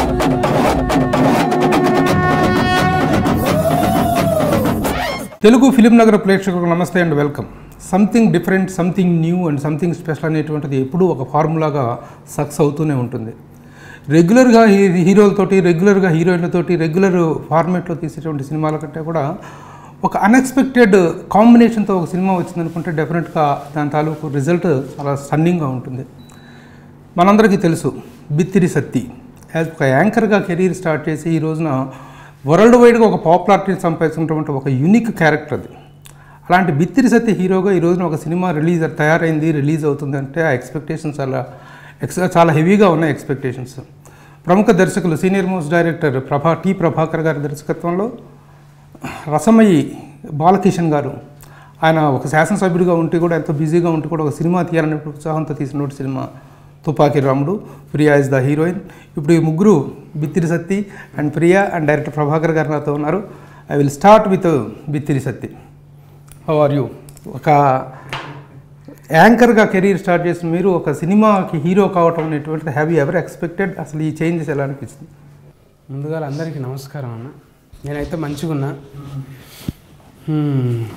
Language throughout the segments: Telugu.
తెలుగు ఫిలిం నగర ప్రేక్షకులకు నమస్తే and welcome something different something new and something special అనేటువంటిది ఎప్పుడూ ఒక ఫార్ములాగా సక్సెస్ అవుతూనే ఉంటుంది రెగ్యులర్గా హీ- హీరోలతోటి రెగ్యులర్గా హీరోయిన్లతోటి రెగ్యులర్ ఫార్మేట్లో తీసేటువంటి సినిమాల కంటే కూడా ఒక అన్ఎక్స్పెక్టెడ్ కాంబినేషన్తో ఒక సినిమా వచ్చిందనుకుంటే డెఫినెట్గా దాని తాలూకు రిజల్ట్ చాలా స్టన్నింగ్గా ఉంటుంది మనందరికీ తెలుసు బిత్తిరి సత్తి యాజ్ ఒక యాంకర్గా కెరీర్ స్టార్ట్ చేసి ఈ రోజున వరల్డ్ వైడ్గా ఒక పాపులారిటీని సంపాదించినటువంటి ఒక యూనిక్ క్యారెక్టర్ అది అలాంటి బిత్తిరి సత్తి హీరోగా ఈ రోజున ఒక సినిమా రిలీజ్ తయారైంది రిలీజ్ అవుతుంది అంటే ఆ ఎక్స్పెక్టేషన్స్ చాలా ఎక్స్ చాలా హెవీగా ఉన్నాయి ఎక్స్పెక్టేషన్స్ ప్రముఖ దర్శకులు senior most director Prabha T Prabhakar గారి దర్శకత్వంలో రసమయి బాలకిషన్ గారు ఆయన ఒక శాసనసభ్యుడిగా ఉంటే కూడా ఎంతో బిజీగా ఉంటూ కూడా ఒక సినిమా తీయాలనే ఉత్సాహంతో తీసినటువంటి సినిమా తుపాకీ రాముడు ప్రియా ఇస్ ద హీరోయిన్ ఇప్పుడు ఈ ముగ్గురు Bithiri Sathi and Priya and director Prabhakar garu నాతో ఉన్నారు I will start with Bithiri Sathi how are you ఒక యాంకర్గా కెరీర్ స్టార్ట్ చేసిన మీరు ఒక సినిమాకి హీరో కావటం అనేటువంటిది హ్యావ్ యూ ఎవర్ ఎక్స్పెక్టెడ్ అసలు ఈ చేంజెస్ ఎలా అనిపిస్తుంది ముందుగా అందరికీ నమస్కారం అన్న నేనైతే మంచిగా ఉన్నా హ్మ్.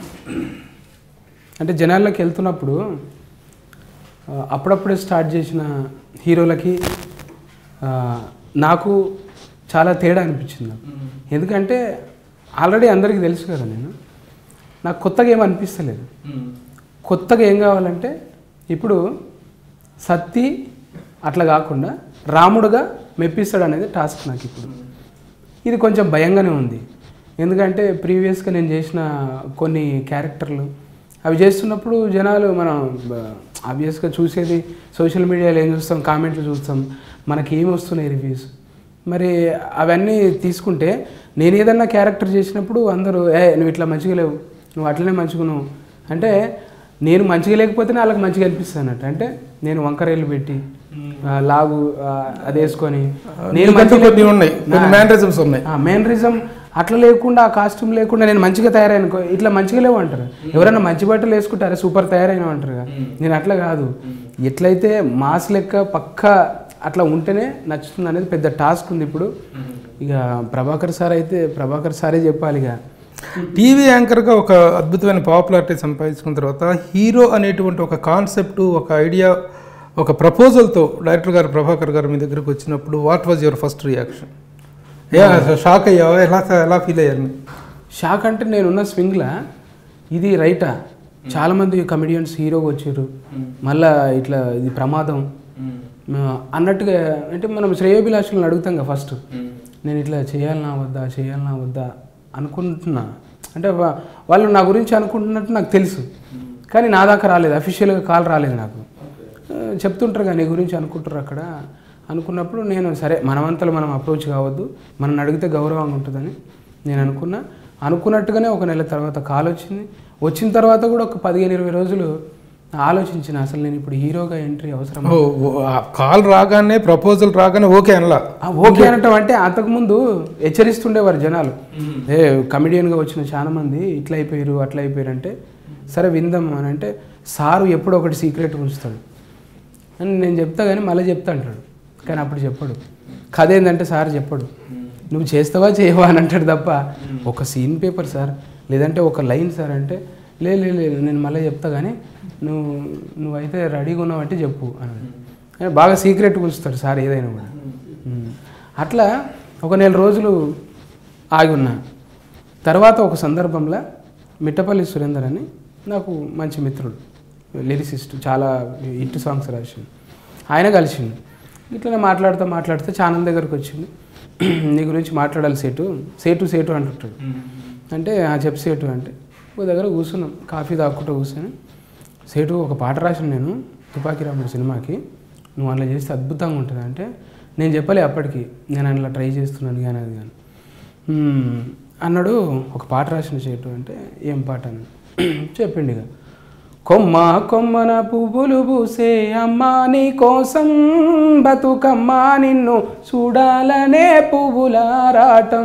అంటే జనాల్లోకి వెళ్తున్నప్పుడు ఆ, అప్పుడప్పుడే స్టార్ట్ చేసిన హీరోలకి ఆ, నాకు చాలా తేడా అనిపించింది నాకు. ఎందుకంటే ఆల్రెడీ అందరికీ తెలుసు కదా నేను నాకు కొత్తగా ఏం అనిపిస్తలేదు కొత్తగా ఏం కావాలంటే ఇప్పుడు సత్తి అట్లా కాకుండా రాముడుగా మెప్పిస్తాడు అనేది టాస్క్ నాకు ఇప్పుడు ఇది కొంచెం భయంగానే ఉంది ఎందుకంటే ప్రీవియస్గా నేను చేసిన కొన్ని క్యారెక్టర్లు అవి చేస్తున్నప్పుడు జనాలు మనం ఆబ్వియస్గా చూసేది సోషల్ మీడియాలో ఏం చూస్తాం కామెంట్లు చూస్తాం మనకి ఏమి వస్తున్నాయి రివ్యూస్ మరి అవన్నీ తీసుకుంటే నేను ఏదన్నా క్యారెక్టర్ చేసినప్పుడు అందరూ ఏ నువ్వు ఇట్లా మంచిగా లేవు నువ్వు అట్లనే మంచిగా నువ్వు అంటే నేను మంచిగా లేకపోతేనే వాళ్ళకి మంచిగా అనిపిస్తుంది అన్నట్టు అంటే నేను వంకరేళ్ళు పెట్టి ఆ, లాగు ఆ, అది వేసుకొని నీకంటూ మంచిగా కొన్ని ఉన్నాయి కొన్ని నా- మేనరిజమ్స్ ఉన్నాయి ఆ మేనరిజం అట్లా లేకుండా ఆ కాస్ట్యూమ్ లేకుండా నేను మంచిగా తయారైన ఇట్లా మంచిగా లేవు అంటారు ఎవరైనా మంచి బట్టలు వేసుకుంటారా సూపర్ తయారైన అంటారు కదా. నేను అట్లా కాదు ఎట్లయితే మాస్ లెక్క పక్క అట్లా ఉంటేనే నచ్చుతుంది అనేది పెద్ద టాస్క్ ఉంది ఇప్పుడు ఇక ప్రభాకర్ సార్ అయితే ప్రభాకర్ సారే చెప్పాలి ఇక టీవీ యాంకర్గా ఒక అద్భుతమైన పాపులారిటీ సంపాదించుకున్న తర్వాత హీరో అనేటువంటి ఒక కాన్సెప్ట్ ఒక ఐడియా ఒక ప్రపోజల్తో డైరెక్టర్ గారు ప్రభాకర్ గారు మీ దగ్గరకు వచ్చినప్పుడు what was your first reaction ఏ షాక్ అయ్యావా ఎలా ఎలా ఫీల్ అయ్యారు మీరు? షాక్ అంటే నేనున్న స్వింగ్లా ఇది రైటా చాలా మంది కమెడియన్స్ హీరోగా వచ్చారు మళ్ళా ఇట్లా ఇది ప్రమాదం ఆ, అన్నట్టుగా అంటే మనం శ్రేయోభిలాషులను అడుగుతాం కదా ఫస్ట్ నేను ఇట్లా చేయాలనా వద్దా చేయాలనా వద్దా అనుకుంటున్నా అంటే వా- వాళ్ళు నా గురించి అనుకుంటున్నట్టు నాకు తెలుసు కానీ నా దాకా రాలేదు అఫీషియల్గా కాల్ రాలేదు నాకు ఆ, చెప్తుంటారు కదా నీ గురించి అనుకుంటారు అక్కడ అనుకున్నప్పుడు నేను సరే మనమంతలో మనం అప్రోచ్ కావద్దు మనం అడిగితే గౌరవంగా ఉంటుందని నేను అనుకున్నా అనుకున్నట్టుగానే ఒక నెల తర్వాత కాల్ వచ్చింది వచ్చిన తర్వాత కూడా ఒక పదిహేను ఇరవై రోజులు ఆలోచించిన అసలు నేను ఇప్పుడు హీరోగా ఎంట్రీ అవసరం ఓ ఓ, ఆ కాల్ రాగానే ప్రపోజల్ రాగానే ఓకే అనలా ఓకే అనటం అంటే అంతకుముందు హెచ్చరిస్తుండేవారు జనాలు ఏ కమెడియన్గా వచ్చిన చాలా మంది ఇట్లా అయిపోయారు అట్లా అయిపోయారు అంటే సరే విందాం అని అంటే సారు ఎప్పుడో ఒకటి సీక్రెట్ ఉంచుతాడు అని నేను చెప్తా కానీ మళ్ళీ చెప్తా అంటాడు కానీ అప్పుడు చెప్పడు కథ ఏంటంటే సార్ చెప్పడు నువ్వు చేస్తావా చేయవా అని అంటాడు తప్ప ఒక సీన్ పేపర్ సార్ లేదంటే ఒక లైన్ సార్ అంటే లే లే లే, నేను మళ్ళీ చెప్తా కానీ నువ్వు నువ్వైతే రెడీగా ఉన్నావంటే చెప్పు అని అన్నాడు. బాగా సీక్రెట్ ఉంచుతాడు సార్ ఏదైనా కూడా ఉమ్. అట్లా ఒక నెల రోజులు ఆగి ఉన్నా తర్వాత ఒక సందర్భంలో మిట్టపల్లి సురేందర్ అని నాకు మంచి మిత్రుడు లిరిసిస్ట్ చాలా హిట్ సాంగ్స్ రాసిండు ఆయన కలిసిండు ఇట్లనే మాట్లాడుతూ మాట్లాడితే ఛానల్ దగ్గరకు వచ్చింది నీ గురించి మాట్లాడాలి సేటు సేటు సేటు అంటుంటాడు అంటే ఆ చెప్పు సేటు అంటే ఓ దగ్గర కూర్చున్నాం కాఫీ తాక్కుంటూ కూర్చొని సేటు ఒక పాట రాసిన నేను తుపాకీ రాముడు సినిమాకి నువ్వు అలా చేస్తే అద్భుతంగా ఉంటుంది అంటే నేను చెప్పలే అప్పటికి నేను అట్లా ట్రై చేస్తున్నాను కానీ అది కానీ "మ్మ్." అన్నాడు ఒక పాట రాసిన చేటు అంటే ఏం పాట అని చెప్పిండు ఇక కొమ్మ కొమ్మన పువ్వులు పూసే అమ్మా నీ కోసం బతుకమ్మా నిన్ను చూడాలనే పువ్వులారాటం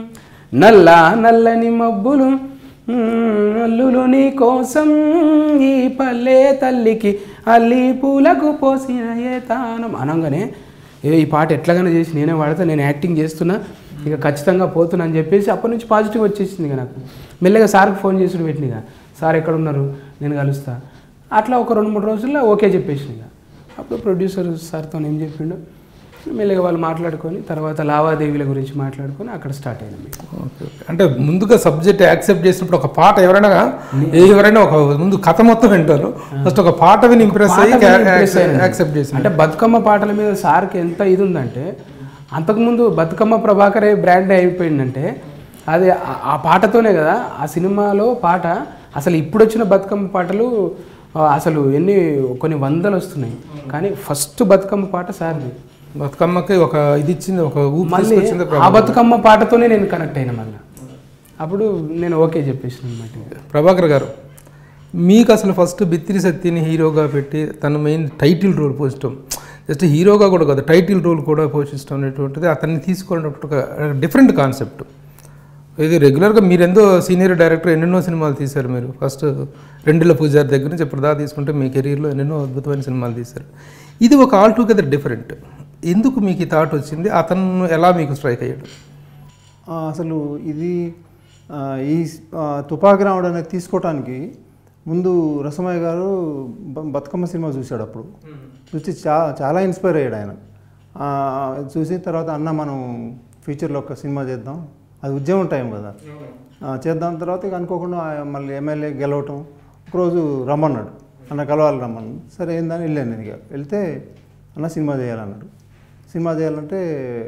నల్ల నల్లని మబ్బులు మ్మ్, అల్లులు నీ కోసం ఈ పల్లె తల్లికి అల్లి పూలకు పోసిన ఏ తానం అనగానే ఏ ఈ పాట ఎట్లాగైనా చేసి నేనే వాడితే నేను యాక్టింగ్ చేస్తున్నా ఇక ఖచ్చితంగా పోతున్నా అని చెప్పేసి అప్పటి నుంచి పాజిటివ్ వచ్చేసింది ఇక నాకు మెల్లగా సార్కి ఫోన్ చేసుడు పెట్టిన ఇక సార్ ఎక్కడ ఉన్నారు నేను కలుస్తా అట్లా ఒక రెండు మూడు రోజుల్లో ఓకే చెప్పేసిన ఇక అప్పుడు ప్రొడ్యూసర్ సార్తో ఏం చెప్పిండు మెల్లగా వాళ్ళు మాట్లాడుకొని తర్వాత లావాదేవీల గురించి మాట్లాడుకొని అక్కడ స్టార్ట్ అయినాం ఇక. Okay, okay. అంటే ముందుగా సబ్జెక్ట్ యాక్సెప్ట్ చేసినప్పుడు ఒక పాట ఎవరైనా ఏ ఎవరైనా ఒక ముందు కథ మొత్తం వింటారు ఫస్ట్ ఒక పాట విని ఇంప్రెస్ పాట అయ్యి మీద impress అయ్యాను. యాక్సెప్ట్ చేసి అంటే బతుకమ్మ పాటల మీద సార్కి ఎంత ఇది ఉందంటే అంతకుముందు బతుకమ్మ ప్రభాకరే బ్రాండ్ అయిపోయిందంటే అది ఆ- ఆ పాటతోనే కదా ఆ సినిమాలో పాట అసలు ఇప్పుడు వచ్చిన బతుకమ్మ పాటలు ఆ, అసలు ఎన్ని కొన్ని వందలు వస్తున్నాయి కానీ ఫస్ట్ బతుకమ్మ పాట సార్ది బతుకమ్మకి ఒక ఇది ఇచ్చింది ఒక ఊపు మళ్ళీ తీసుకొచ్చింది ఆ బతుకమ్మ పాటతోనే నేను కనెక్ట్ అయినా మళ్ళీ అప్పుడు నేను ఓకే చెప్పేసిన అనమాట ప్రభాకర్ గారు మీకు అసలు ఫస్ట్ బిత్తిరి సత్తిని హీరోగా పెట్టి తన మెయిన్ టైటిల్ రోల్ పోషించడం జస్ట్ హీరోగా కూడా కాదు టైటిల్ రోల్ కూడా పోషించడం అనేటువంటిది అతన్ని తీసుకున్నటువంటి ఒక డిఫరెంట్ కాన్సెప్ట్ ఇది రెగ్యులర్గా మీరు ఎంతో సీనియర్ డైరెక్టర్ ఎన్నెన్నో సినిమాలు తీశారు మీరు ఫస్ట్ రెండుల పూజారి దగ్గర నుంచి ఇప్పుడు దా తీసుకుంటే మీ కెరీర్లో ఎన్నెన్నో అద్భుతమైన సినిమాలు తీశారు ఇది ఒక ఆల్ టుగెదర్ డిఫరెంట్ ఎందుకు మీకు ఈ థాట్ వచ్చింది అతను ఎలా మీకు స్ట్రైక్ అయ్యాడు ఆ, అసలు ఇది ఆ, ఈ ఆ, తుపాకి రావడం అనేది తీసుకోవటానికి ముందు రసమయ్య గారు బ- బతుకమ్మ సినిమా చూశాడు అప్పుడు చూసి చా చాలా ఇన్స్పైర్ అయ్యాడు ఆయన ఆ, చూసిన తర్వాత అన్న మనం ఫ్యూచర్లో ఒక సినిమా చేద్దాం అది ఉద్యమం టైం కదా ఆ, చేద్దాం తర్వాత ఇక అనుకోకుండా ఆ మళ్ళీ ఎమ్మెల్యే గెలవటం ఒకరోజు రమ్మన్నాడు అన్న కలవాలి రమ్మన్నాడు సరే ఏందని వెళ్ళాను నేను ఇక వెళ్తే అన్న సినిమా చేయాలన్నాడు సినిమా చేయాలంటే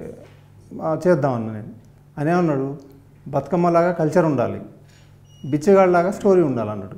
"ఆ, చేద్దాం అన్న నేను అని ఏమన్నాడు బతుకమ్మలాగా కల్చర్ ఉండాలి బిచ్చగాళ్ళలాగా స్టోరీ ఉండాలన్నాడు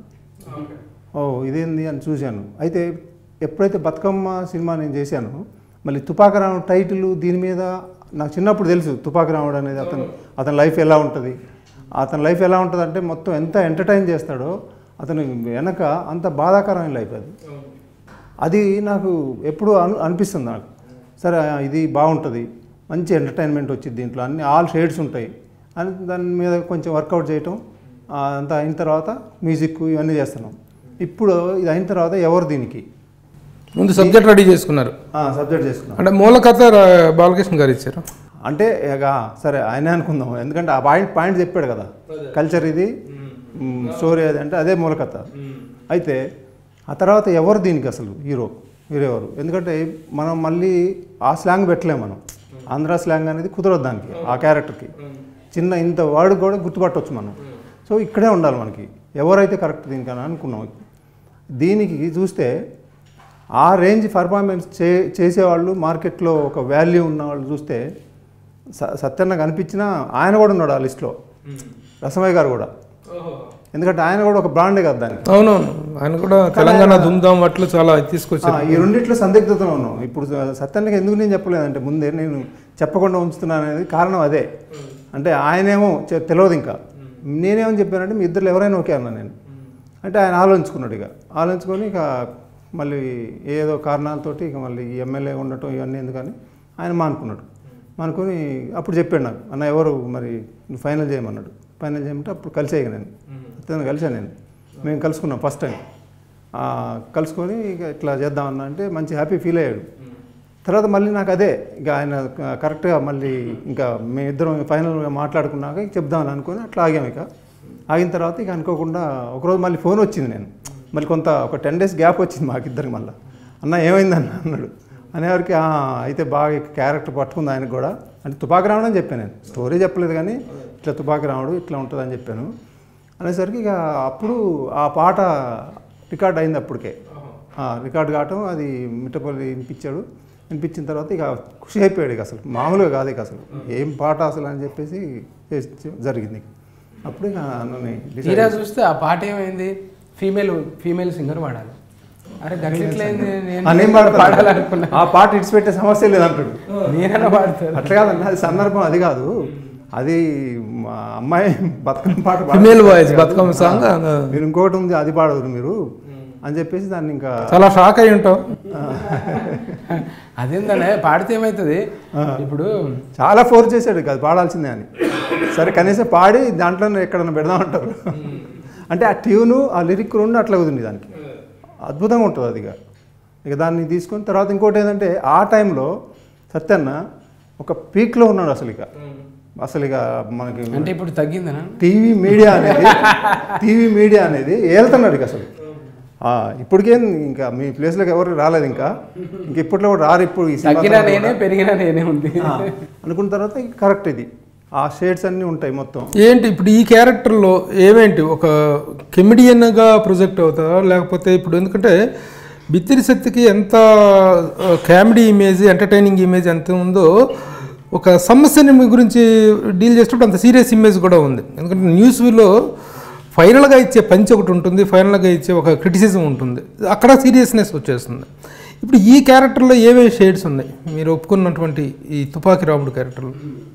ఓ ఇదేంది అని చూశాను అయితే ఎప్పుడైతే బతుకమ్మ సినిమా నేను చేశానో మళ్ళీ తుపాకరావు టైటిల్ దీని మీద నాకు చిన్నప్పుడు తెలుసు తుపాకరావుడు అనేది అతను అతని లైఫ్ ఎలా ఉంటుంది అతని లైఫ్ ఎలా ఉంటుంది అంటే మొత్తం ఎంత ఎంటర్టైన్ చేస్తాడో అతను వెనక అంత బాధాకరమైన లైఫ్ అది అది నాకు ఎప్పుడు అను అనిపిస్తుంది నాకు సరే ఆ, ఇది బాగుంటుంది మంచి ఎంటర్టైన్మెంట్ వచ్చింది దీంట్లో అన్ని ఆల్ షేడ్స్ ఉంటాయి అని దాని మీద కొంచెం వర్కౌట్ చేయటం ఆ, అంతా అయిన తర్వాత మ్యూజిక్ ఇవన్నీ చేస్తున్నాం ఇప్పుడు ఇది అయిన తర్వాత ఎవరు దీనికి ముందు సబ్జెక్ట్ రెడీ చేసుకున్నారు సబ్జెక్ట్ చేసుకున్నాం అంటే మూల కథ రా- బాలకృష్ణ గారు ఇచ్చారు అంటే ఇక సరే ఆయనే అనుకుందాం ఎందుకంటే ఆ పాయింట్ పాయింట్ చెప్పాడు కదా కల్చర్ ఇది స్టోరీ అది అంటే అదే మూలకథ అయితే ఆ తర్వాత ఎవరు దీనికి అసలు హీరో హీరో ఎవరు ఎందుకంటే మనం మళ్ళీ ఆ స్లాంగ్ పెట్టలేము మనం ఆంధ్ర స్లాంగ్ అనేది కుదరదు దానికి ఆ క్యారెక్టర్కి చిన్న ఇంత వర్డ్ కూడా గుర్తుపట్టవచ్చు మనం సో ఇక్కడే ఉండాలి మనకి ఎవరైతే కరెక్ట్ దీనికి అని అనుకున్నాం దీనికి చూస్తే ఆ రేంజ్ పర్ఫార్మెన్స్ చే చేసేవాళ్ళు మార్కెట్లో ఒక వాల్యూ ఉన్న వాళ్ళు చూస్తే స- సత్యన్న కనిపించినా ఆయన కూడా ఉన్నాడు ఆ లిస్ట్లో రసమయ్య గారు కూడా ఎందుకంటే ఆయన కూడా ఒక బ్రాండే కదా దానికి అవునవును ఆయన కూడా తెలంగాణ దుమ్దాం అట్లు చాలా తీసుకొచ్చారు ఆ, ఈ రెండిట్లో సందిగ్ధతలో ఉన్నాం ఇప్పుడు సత్యానికి ఎందుకు నేను చెప్పలేదంటే ముందే నేను చెప్పకుండా ఉంచుతున్నాను అనేది కారణం అదే అంటే ఆయనేమో చె- తెలియదు ఇంకా నేనేమని చెప్పానంటే మీ ఇద్దరు ఎవరైనా ఓకే అన్నా నేను అంటే ఆయన ఆలోచించుకున్నాడు ఇక ఆలోచించుకొని ఇక మళ్ళీ ఏదో కారణాలతోటి ఇక మళ్ళీ ఈ ఎమ్మెల్యే ఉండటం ఇవన్నీ ఎందుకని ఆయన మానుకున్నాడు మానుకొని అప్పుడు చెప్పాడు నాకు అన్న ఎవరు మరి నువ్వు ఫైనల్ చేయమన్నాడు ఫైనల్ చేయమంటే అప్పుడు కలిసేయ నేను అతను కలిసాను నేను మేము కలుసుకున్నాం ఫస్ట్ టైం ఆ, కలుసుకొని ఇక ఇట్లా చేద్దామన్నా అంటే మంచి హ్యాపీ ఫీల్ అయ్యాడు తర్వాత మళ్ళీ నాకు అదే ఇక ఆయన క- కరెక్ట్గా మళ్ళీ ఇంకా మేమిద్దరం ఫైనల్గా మాట్లాడుకున్నాక ఇక చెప్దామని అనుకొని అట్లా ఆగాం ఇక ఆగిన తర్వాత ఇక అనుకోకుండా ఒకరోజు మళ్ళీ ఫోన్ వచ్చింది నేను మళ్ళీ కొంత ఒక టెన్ డేస్ గ్యాప్ వచ్చింది మాకు ఇద్దరికి మళ్ళీ అన్న ఏమైందన్న అన్నాడు అనేవారికి "ఆ, అయితే బాగా క్యారెక్టర్ పట్టుకుంది ఆయనకు కూడా అంటే తుపాకి రావడం అని చెప్పాను నేను స్టోరీ చెప్పలేదు కానీ ఇట్లా తుపాకి రావడు ఇట్లా ఉంటుందని చెప్పాను అనేసరికి ఇక అప్పుడు ఆ పాట రికార్డ్ అయింది అప్పటికే ఆ, రికార్డ్ కావటం అది మిట్టపల్లి వినిపించాడు వినిపించిన తర్వాత ఇక ఖుషి అయిపోయాడు ఇక అసలు మామూలుగా కాదు ఇక అసలు ఏం పాట అసలు అని చెప్పేసి చేసి- జరిగింది అప్పుడు ఇక నన్ను decide తీరా చూస్తే ఆ పాట ఏమైంది ఫీమేల్ ఫీమేల్ సింగర్ పాడాలి అరే గట్లెట్లయింది ఆ, నేను పాడతాను. పాడాలనుకున్నా ఆ పాట ఇడిచిపెట్టే సమస్య లేదంటాడు నేనన్నా పాడతాను అట్లా కాదన్న అది సందర్భం అది కాదు అది మా అమ్మాయి బతుకమ్మ పాట పాడాలి. ఫిమేల్ వాయిస్ బతుకమ్మ సాంగ్ మీరు ఇంకొకటి ఉంది అది పాడదు మీరు అని చెప్పేసి దాన్ని ఇంకా చాలా షాక్ అయి ఉంటాం అదేందనే పాడితే ఏమవుతుంది ఇప్పుడు చాలా ఫోర్స్ చేశాడు ఇక అది పాడాల్సిందే అని సరే కనీసం పాడి దాంట్లో ఎక్కడన్నా పెడదామంటారు అంటే ఆ ట్యూను ఆ లిరిక్ రెండు అట్లా కుదిరింది దానికి అద్భుతంగా ఉంటుంది అది ఇక ఇక దాన్ని తీసుకొని తర్వాత ఇంకోటి ఏంటంటే ఆ టైంలో సత్యన్న ఒక పీక్లో ఉన్నాడు అసలు ఇక అసలు ఇక మనకి అంటే ఇప్పుడు తగ్గిందనా టీవీ మీడియా అనేది టీవీ మీడియా అనేది ఏళ్తున్నాడు ఇక అసలు ఆ, ఇప్పటికేం ఇంకా మీ ప్లేస్లోకి ఎవరు రాలేదు ఇంకా ఇంక ఇప్పట్లో కూడా రారు ఇప్పుడు ఈ సినిమా తగ్గినా తర్వాత నేనే పెరిగినా నేనే ఉంది ఆ, అనుకున్న తర్వాత ఇంక కరెక్ట్ ఇది ఆ షేడ్స్ అన్నీ ఉంటాయి మొత్తం ఏంటి ఇప్పుడు ఈ క్యారెక్టర్లో ఏమేంటి ఒక కెమిడియన్గా ప్రొజెక్ట్ అవుతారా లేకపోతే ఇప్పుడు ఎందుకంటే బిత్తిరి శక్తికి ఎంత కామెడీ ఇమేజ్ ఎంటర్టైనింగ్ ఇమేజ్ ఎంత ఉందో ఒక సమస్యని గురించి డీల్ చేసేటప్పుడు అంత సీరియస్ ఇమేజ్ కూడా ఉంది ఎందుకంటే న్యూస్లో ఫైనల్గా ఇచ్చే పంచ్ ఒకటి ఉంటుంది ఫైనల్గా ఇచ్చే ఒక క్రిటిసిజం ఉంటుంది అక్కడ సీరియస్నెస్ వచ్చేస్తుంది ఇప్పుడు ఈ క్యారెక్టర్లో ఏవే షేడ్స్ ఉన్నాయి మీరు ఒప్పుకున్నటువంటి ఈ తుపాకీ రాముడు క్యారెక్టర్లో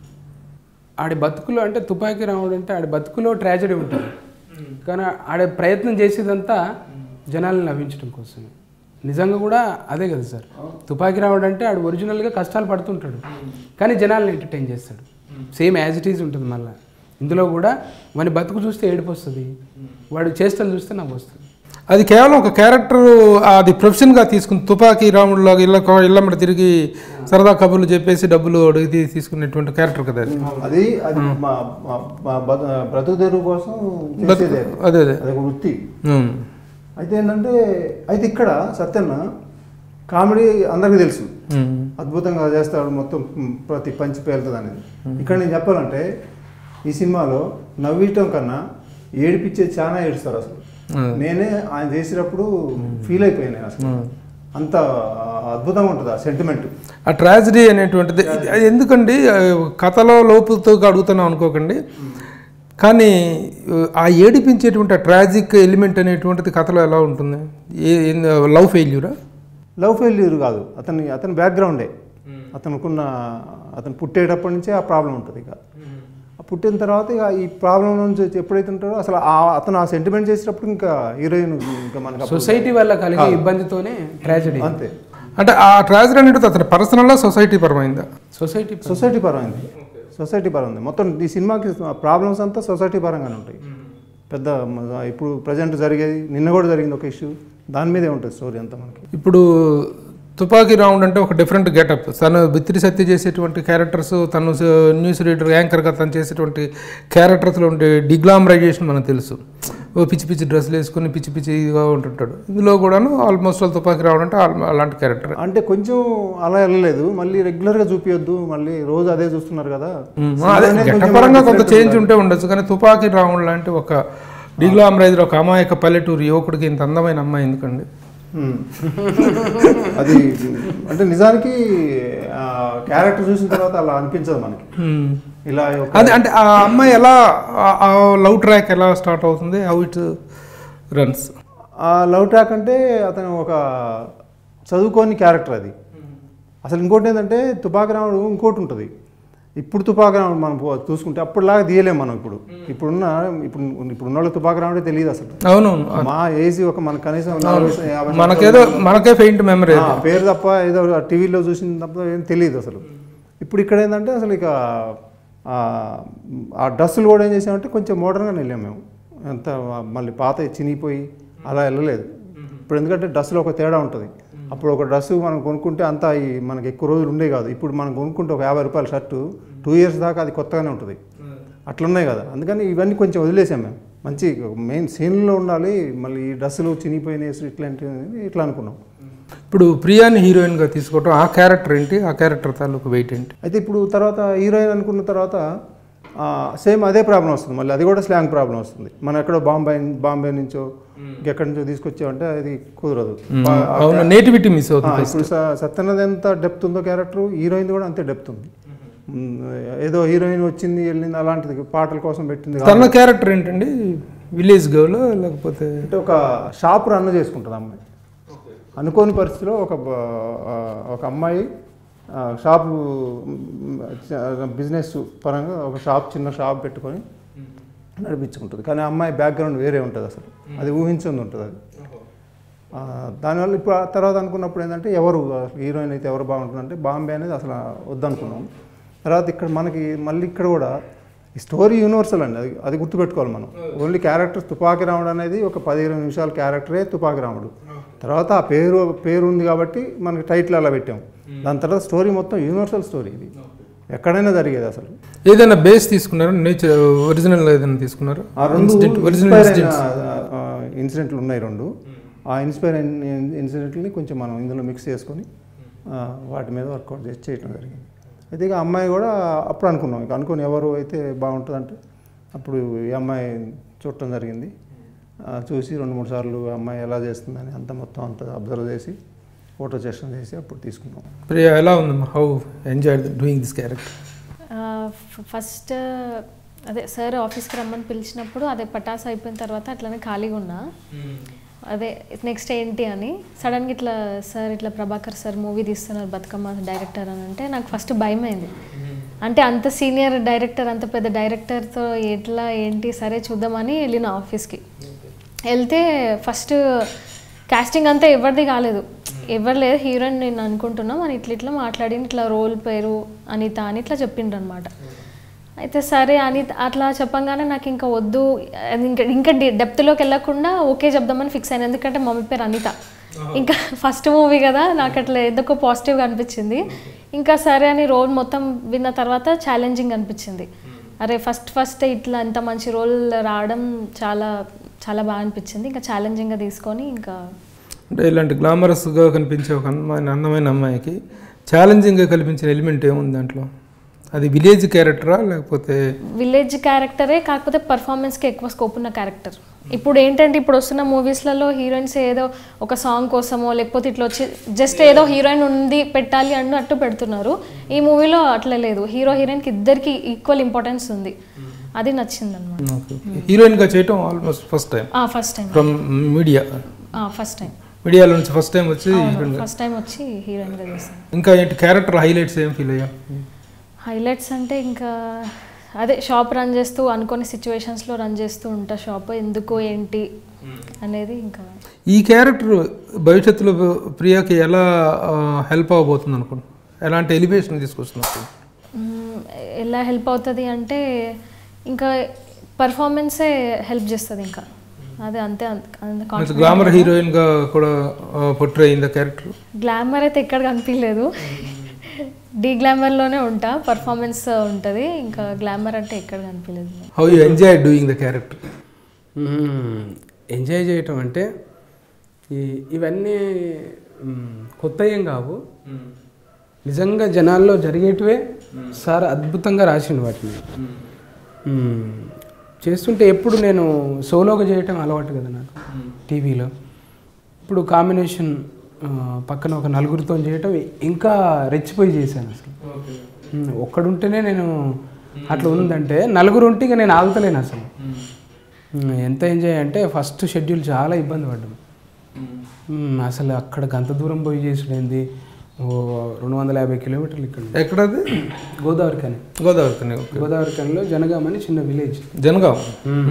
ఆడి బతుకులో అంటే తుపాకీ రాముడు అంటే ఆడి బతుకులో ట్రాజడీ ఉంటుంది కానీ ఆడ ప్రయత్నం చేసేదంతా జనాలను నవ్వించడం కోసమే నిజంగా కూడా అదే కదా సార్ తుపాకీ రాముడు అంటే ఆడు ఒరిజినల్గా కష్టాలు పడుతుంటాడు కానీ జనాలను ఎంటర్టైన్ చేస్తాడు సేమ్ యాజ్ ఇట్ ఈజ్ ఉంటుంది మళ్ళీ ఇందులో కూడా వాని బతుకు చూస్తే ఏడుపు వస్తుంది వాడు చేష్టలు చూస్తే నవ్వు వస్తుంది అది కేవలం ఒక క్యారెక్టర్ అది ప్రొఫెషన్గా తీసుకుని తుపాకీ రాముడిలాగా ఇళ్ళ ఇళ్ళమ్మడి తిరిగి సరదా కబుర్లు చెప్పేసి డబ్బులు అడిగి తీసుకునేటువంటి క్యారెక్టర్ కదా అది అది అది మా మా- మా బతు- బ్రతుకు తెరువు కోసం చేసేదే అది. అదే అదే అది ఒక వృత్తి ఉమ్. అయితే ఏంటంటే అయితే ఇక్కడ సత్యన్న కామెడీ అందరికీ తెలుసు ఉమ్. అద్భుతంగా చేస్తాడు మొత్తం ప్రతి పంచి పేలుతుంది అనేది ఇక్కడ నేను చెప్పాలంటే ఈ సినిమాలో నవ్వించడం కన్నా ఏడిపించేది చాలా ఏడుస్తారు అసలు ఉమ్. నేనే ఆయన చేసినప్పుడు ఫీల్ అయిపోయాను నేను అసలు అంత అద్భుతంగా ఉంటుంది ఆ సెంటిమెంట్ ఆ ట్రాజడీ అనేటువంటిది ఇది- అది ఎందుకండి ఆ, కథలో లోపుతో అడుగుతున్నాం అనుకోకండి కానీ ఆ ఏడిపించేటువంటి ఆ ట్రాజిక్ ఎలిమెంట్ అనేటువంటిది కథలో ఎలా ఉంటుంది ఏ లవ్ ఫెయిల్యూరా లవ్ ఫెయిల్యూర్ కాదు అతని అతని బ్యాక్గ్రౌండే అతనుకున్న అతను పుట్టేటప్పటి నుంచే ఆ ప్రాబ్లం ఉంటుంది ఇక ఆ పుట్టిన తర్వాత ఇక ఈ ప్రాబ్లం నుంచి ఎప్పుడైతే ఉంటాడో అసలు ఆ అతను ఆ సెంటిమెంట్ చేసేటప్పుడు ఇంకా హీరోయిన్ ఇంకా మనకు అప్పుడు- సొసైటీ వల్ల కలిగే ఇబ్బందితోనే ట్రాజడీ అంతే అంటే ఆ ట్రాజడీ అనేది అతని పర్సనల్లా సొసైటీ పరమైందా సొసైటీ సొసైటీ పరమైంది సొసైటీ పరమైంది మొత్తం ఈ సినిమాకి ప్రాబ్లమ్స్ అంతా సొసైటీ పరంగానే ఉంటాయి పెద్ద మ- ఇప్పుడు ప్రజెంట్ జరిగేది నిన్న కూడా జరిగింది ఒక ఇష్యూ దాని మీదే ఉంటుంది స్టోరీ అంతా మనకి ఇప్పుడు తుపాకీ రౌండ్ అంటే ఒక డిఫరెంట్ గెటప్ తను బిత్తిరి సత్య చేసేటువంటి క్యారెక్టర్స్ తను స- న్యూస్ రీడర్ యాంకర్గా తను చేసేటువంటి క్యారెక్టర్స్లో ఉండే డిగ్లామరైజేషన్ మనకు తెలుసు ఓ పిచ్చి పిచ్చి డ్రెస్సులు వేసుకుని పిచ్చి పిచ్చిగా ఉంటుంటాడు ఇందులో కూడాను ఆల్మోస్ట్ ఆల్ తుపాకీ రావడం అంటే ఆల్- అలాంటి క్యారెక్టర్ అంటే కొంచెం అలా వెళ్ళలేదు మళ్ళీ రెగ్యులర్గా చూపించొద్దు మళ్ళీ రోజు అదే చూస్తున్నారు కదా అదే సినిమానే గెటప్ కొంచెం పరంగా కొంత different చేంజ్ ఉంటే ఉండొచ్చు కానీ తుపాకీ రావడం లాంటి ఒక డిగ్లామరైజర్ ఒక అమాయక పల్లెటూరు యువకుడికి ఇంత అందమైన అమ్మాయి ఎందుకండి మ్మ్. అది అంటే నిజానికి క్యారెక్టర్ చూసిన తర్వాత అలా అనిపించదు మనకి Hmm. ఇలా ఒక- అదే అంటే ఆ అమ్మాయి ఎలా ఆ లవ్ ట్రాక్ ఎలా స్టార్ట్ అవుతుంది హౌ ఇట్ రన్స్ ఆ లవ్ ట్రాక్ అంటే అతను ఒక చదువుకోని క్యారెక్టర్ అది అసలు ఇంకోటి ఏంటంటే తుపాకి రాముడు ఇంకోటి ఉంటుంది ఇప్పుడు తుపాకి రాముడు మనం పో- చూసుకుంటే అప్పుడులాగా తీయలేము మనం ఇప్పుడు ఇప్పుడున్న ఇప్పుడు ఇప్పుడు ఉన్న తుపాకి రాముడే తెలియదు అసలు అవునవును మా ఏజ్ ఒక మన కనీసం నలభై స- యాభై మనకేదో మనకే ఫెయింట్ మెమరీ ఆ, పేరు తప్ప ఏదో టీవీలో చూసిన తప్ప ఏం తెలియదు అసలు ఇప్పుడు ఇక్కడ ఏంటంటే అసలు ఇక ఆ, ఆ డ్రెస్సులు కూడా ఏం చేసామంటే కొంచెం మోడర్న్గా వెళ్ళాము మేము ఎంత మళ్ళీ పాత చినిగిపోయి అలా వెళ్ళలేదు ఇప్పుడు ఎందుకంటే డ్రెస్సులో ఒక తేడా ఉంటుంది అప్పుడు ఒక డ్రెస్సు మనం కొనుక్కుంటే అంతా ఈ మనకి ఎక్కువ రోజులు ఉండే కాదు ఇప్పుడు మనం కొనుక్కుంటే ఒక యాభై రూపాయల షర్టు టూ ఇయర్స్ దాకా అది కొత్తగానే ఉంటుంది అట్లున్నాయి కదా అందుకని ఇవన్నీ కొంచెం వదిలేసాం మేము మంచి మెయిన్ సీన్లో ఉండాలి మళ్ళీ ఈ డ్రెస్సులు చినిగిపోయినాయి ఇట్లాంటివి ఇట్లా అనుకున్నాం ఇప్పుడు ప్రియాని హీరోయిన్గా తీసుకోవటం ఆ క్యారెక్టర్ ఏంటి ఆ క్యారెక్టర్ తాలూకు వెయిట్ ఏంటి అయితే ఇప్పుడు తర్వాత హీరోయిన్ అనుకున్న తర్వాత సేమ్ అదే ప్రాబ్లం వస్తుంది మళ్ళీ అది కూడా స్లాంగ్ ప్రాబ్లం వస్తుంది మనం ఎక్కడో బాంబే బాంబే నుంచో ఎక్కడి నుంచో తీసుకొచ్చామంటే అది కుదరదు బా- అవును నేటివిటీ మిస్ ఆ, అవుతుంది ఇప్పుడు స- సత్యన్నది ఎంత డెప్త్ ఉందో క్యారెక్టర్ హీరోయిన్ కూడా అంతే డెప్త్ ఉంది మ్, ఏదో హీరోయిన్ వచ్చింది వెళ్ళింది అలాంటిది పాటల కోసం పెట్టింది కాదు. తన క్యారెక్టర్ ఏంటండి విలేజ్ గర్ల్ లేకపోతే అంటే ఒక షాప్ రన్ చేసుకుంటుంది అమ్మాయి అనుకోని పరిస్థితిలో ఒక బ- ఆ, ఒక అమ్మాయి ఆ, షాపు బిజినెస్ పరంగా ఒక షాప్ చిన్న షాప్ పెట్టుకొని నడిపించుకుంటుంది కానీ ఆ అమ్మాయి బ్యాక్గ్రౌండ్ వేరే ఉంటుంది అసలు అది ఊహించింది ఉంటుంది అది ఆ, దానివల్ల ఇప్పుడు ఆ తర్వాత అనుకున్నప్పుడు ఏంటంటే ఎవరు హీరోయిన్ అయితే ఎవరు బాగుంటుందంటే బాంబే అనేది అసలు వద్దనుకున్నాం తర్వాత ఇక్కడ మనకి మళ్ళీ ఇక్కడ కూడా ఈ స్టోరీ యూనివర్సల్ అండి అది అది గుర్తుపెట్టుకోవాలి మనం ఓన్లీ క్యారెక్టర్ తుపాకి రాముడు అనేది ఒక పది ఇరవై నిమిషాల క్యారెక్టరే తుపాకి రాముడు తర్వాత ఆ పేరు పేరు ఉంది కాబట్టి మనకి టైటిల్ అలా పెట్టాం దాని తర్వాత స్టోరీ మొత్తం యూనివర్సల్ స్టోరీ ఇది ఎక్కడైనా జరిగేది అసలు ఏదైనా బేస్ తీసుకున్నారా నేచర్ ఒరిజినల్ ఏదైనా తీసుకున్నారా ఆ రెండు Incident, original ఇన్స్పైర్ అయిన incidents. ఆ, ఇన్సిడెంట్లు ఉన్నాయి రెండు ఆ ఇన్స్పైర్ అయిన ఇన్సిడెంట్ని కొంచెం మనం ఇందులో మిక్స్ చేసుకొని ఆ, వాటి మీద వర్కౌట్ చేసి చేయటం జరిగింది అయితే ఇక అమ్మాయి కూడా అప్పుడు అనుకున్నాం ఇక అనుకుని ఎవరు అయితే బాగుంటుందంటే అప్పుడు ఈ అమ్మాయి చూడటం జరిగింది ఆ, చూసి రెండు మూడు సార్లు ఆ అమ్మాయి ఎలా చేస్తుందని అంత మొత్తం అంత అబ్జర్వ్ చేసి ఫోటో సెషన్ చేసి అప్పుడు తీసుకున్నాం ప్రియా ఎలా ఉందమ్మా how enjoy doing this character first అదే సార్ ఆఫీస్కి రమ్మని పిలిచినప్పుడు అదే పటాస్ అయిపోయిన తర్వాత అట్లనే ఖాళీగా ఉన్నా అదే నెక్స్ట్ ఏంటి అని సడన్గా ఇట్లా సార్ ఇట్లా ప్రభాకర్ సార్ మూవీ తీస్తున్నారు బతుకమ్మ డైరెక్టర్ అని అంటే నాకు ఫస్ట్ భయం అయింది అంటే అంత సీనియర్ డైరెక్టర్ అంత పెద్ద డైరెక్టర్తో ఎట్లా ఏంటి సరే చూద్దామని వెళ్ళిన ఆఫీస్కి వెళ్తే ఫస్ట్ కాస్టింగ్ అంతా ఎవరిది కాలేదు ఎవరు లేదు హీరోయిన్ నేను అనుకుంటున్నాం అని ఇట్లా ఇట్లా మాట్లాడి ఇట్లా రోల్ పేరు అనిత అని ఇట్లా చెప్పిండ్రు అనమాట అయితే సరే అని అట్లా చెప్పంగానే నాకు ఇంకా వద్దు అది ఇంకా ఇంకా డెప్త్లోకి వెళ్ళకుండా ఓకే చెప్దామని ఫిక్స్ అయ్యాను ఎందుకంటే మమ్మీ పేరు అనిత ఇంకా ఫస్ట్ మూవీ కదా నాకు అట్లా ఎందుకో పాజిటివ్గా అనిపించింది ఇంకా సరే అని రోల్ మొత్తం విన్న తర్వాత ఛాలెంజింగ్ అనిపించింది అరే ఫస్ట్ ఫస్ట్ ఇట్లా ఇంత మంచి రోల్ రావడం చాలా చాలా బాగా అనిపించింది ఇంకా ఛాలెంజింగ్గా తీసుకొని ఇంకా అంటే ఇలాంటి గ్లామరస్గా కనిపించే ఒక అమ్మాయి అందమైన అమ్మాయికి ఛాలెంజింగ్గా కల్పించిన ఎలిమెంట్ ఏముంది దాంట్లో అది విలేజ్ క్యారెక్టరా లేకపోతే విలేజ్ క్యారెక్టరే కాకపోతే పర్ఫార్మెన్స్కి ఎక్కువ స్కోప్ ఉన్న క్యారెక్టర్ ఇప్పుడు ఏంటంటే ఇప్పుడు వస్తున్న మూవీస్లలో హీరోయిన్స్ ఏదో ఒక సాంగ్ కోసమో లేకపోతే ఇట్లా వచ్చి జస్ట్ ఏదో హీరోయిన్ ఉంది పెట్టాలి అన్నట్టు పెడుతున్నారు ఈ మూవీలో అట్లా లేదు హీరో హీరోయిన్కి ఇద్దరికి ఈక్వల్ ఇంపార్టెన్స్ ఉంది అది నచ్చింది అనమాట హీరోయిన్గా చేయటం almost first time first time from media first time మీడియాలో నుంచి ఫస్ట్ టైం వచ్చి హీరోయిన్గా ఫస్ట్ టైం వచ్చి హీరోయిన్గా చేశాను ఇంకా ఏంటి క్యారెక్టర్ హైలైట్స్ ఏం ఫీల్ అయ్యా హైలైట్స్ అంటే ఇంకా అదే షాప్ రన్ చేస్తూ అనుకోని సిచ్యువేషన్స్లో రన్ చేస్తూ ఉంటా షాప్ ఎందుకు ఏంటి అనేది ఇంకా ఈ క్యారెక్టర్ భవిష్యత్తులో ప్రియాకి ఎలా హెల్ప్ అవ్వబోతుంది అనుకోండి ఎలాంటి ఎలివేషన్ తీసుకొస్తున్నారు మ్మ్, ఎలా హెల్ప్ అవుతుంది అంటే ఇంకా పర్ఫార్మెన్సే హెల్ప్ చేస్తుంది ఇంకా అదే అంతే అంత గ్లామర్ హీరోయిన్గా కూడా పొట్రే అయింది క్యారెక్టర్ గ్లామర్ అయితే ఎక్కడ కనిపించలేదు డీ గ్లామర్లోనే ఉంటా పర్ఫార్మెన్స్ ఉంటుంది ఇంకా గ్లామర్ అంటే ఎక్కడ కనిపించలేదు how you enjoy doing the character enjoy చేయటం అంటే ఈ ఇవన్నీ మ్, కొత్త ఏం కావు నిజంగా జనాల్లో జరిగేటివే సార్ అద్భుతంగా రాసిండు వాటిని మ్, చేస్తుంటే ఎప్పుడు నేను సోలోగా చేయటం అలవాటు కదా నాకు టీవీలో ఇప్పుడు కాంబినేషన్ ఆ, పక్కన ఒక నలుగురితో చేయటం ఇంకా రెచ్చిపోయి చేశాను అసలు మ్, ఒక్కడుంటేనే నేను అట్లా ఉందంటే నలుగురు ఉంటే ఇక నేను ఆగుతలేను అసలు మ్, ఎంత ఎంజాయ్ అంటే ఫస్ట్ షెడ్యూల్ చాలా ఇబ్బంది పడ్డాం మ్, అసలు అక్కడ గంత దూరం పోయి చేసుడైంది ఓ రెండు వందల యాభై కిలోమీటర్లు ఇక్కడ ఉంది. ఎక్కడది గోదావరి కని గోదావరి కని ఓకే గోదావరి కనిలో జనగాం అని చిన్న విలేజ్ జనగాం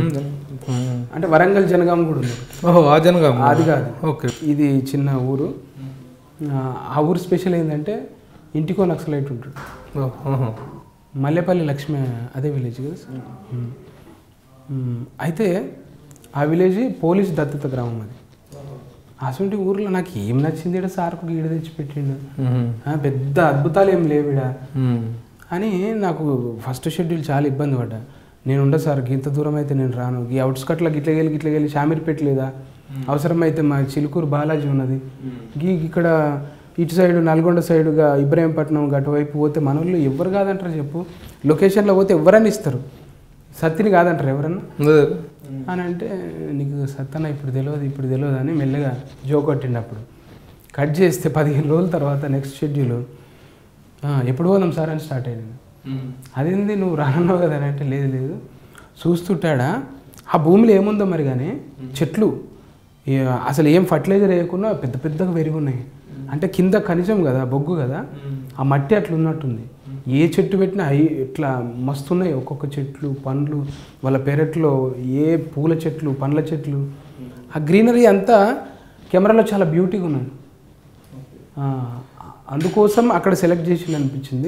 అంటే వరంగల్ జనగాం కూడా ఉంది ఓహో ఆ జనగాం అది కాదు ఓకే ఇది చిన్న ఊరు ఆ, ఆ ఊరు స్పెషల్ ఏంటంటే ఇంటికో నక్సలైట్ ఉంటాడు ఓహో మల్లెపల్లి లక్ష్మి అదే విలేజ్ కదా సార్ మ్మ్. మ్మ్. అయితే ఆ విలేజ్ పోలీస్ దత్తత గ్రామం అది అసలు ఊర్లో నాకు ఏం నచ్చింది ఇక్కడ సార్కు గీడ తెచ్చిపెట్టిండు ఆ, పెద్ద అద్భుతాలు ఏం లేవిడ అని నాకు ఫస్ట్ షెడ్యూల్ చాలా ఇబ్బంది పడ్డా నేను ఉండ సార్ ఇంత దూరం అయితే నేను రాను ఈ అవుట్స్కట్లో గిట్ల వెళ్ళి గిట్ల వెళ్ళి షామీర్పేట లేదా అవసరమైతే మా చిలుకూరు బాలాజీ ఉన్నది గీ ఇక్కడ ఇటు సైడ్ నల్గొండ సైడుగా ఇబ్రాహీంపట్నం అటువైపు పోతే మన వాళ్ళు ఎవరు కాదంటారు చెప్పు లొకేషన్లో పోతే ఎవరన్నా ఇస్తారు సత్తిని కాదంటారు ఎవరన్నా అని అంటే నీకు సత్తన ఇప్పుడు తెలియదు ఇప్పుడు తెలియదు అని మెల్లగా జో కొట్టిండు అప్పుడు కట్ చేస్తే పదిహేను రోజుల తర్వాత నెక్స్ట్ షెడ్యూల్ ఎప్పుడు పోదాం సార్ అని స్టార్ట్ అయ్యింది అదేంది నువ్వు రానున్నావు కదా అని అంటే లేదు లేదు చూస్తుంటాడా ఆ భూమిలో ఏముందో మరి కానీ చెట్లు ఈ- అసలు ఏం ఫర్టిలైజర్ వేయకుండా పెద్ద పెద్దగా పెరిగి ఉన్నాయి అంటే కింద కనిజం కదా బొగ్గు కదా ఆ మట్టి అట్లా ఉన్నట్టుంది ఏ చెట్టు పెట్టినా అవి ఇట్లా మస్తున్నాయి ఒక్కొక్క చెట్లు పండ్లు వాళ్ళ పెరట్లో ఏ పూల చెట్లు పండ్ల చెట్లు ఆ గ్రీనరీ అంతా కెమెరాలో చాలా బ్యూటీగా ఉన్నది ఆ, అందుకోసం అక్కడ సెలెక్ట్ చేసింది అనిపించింది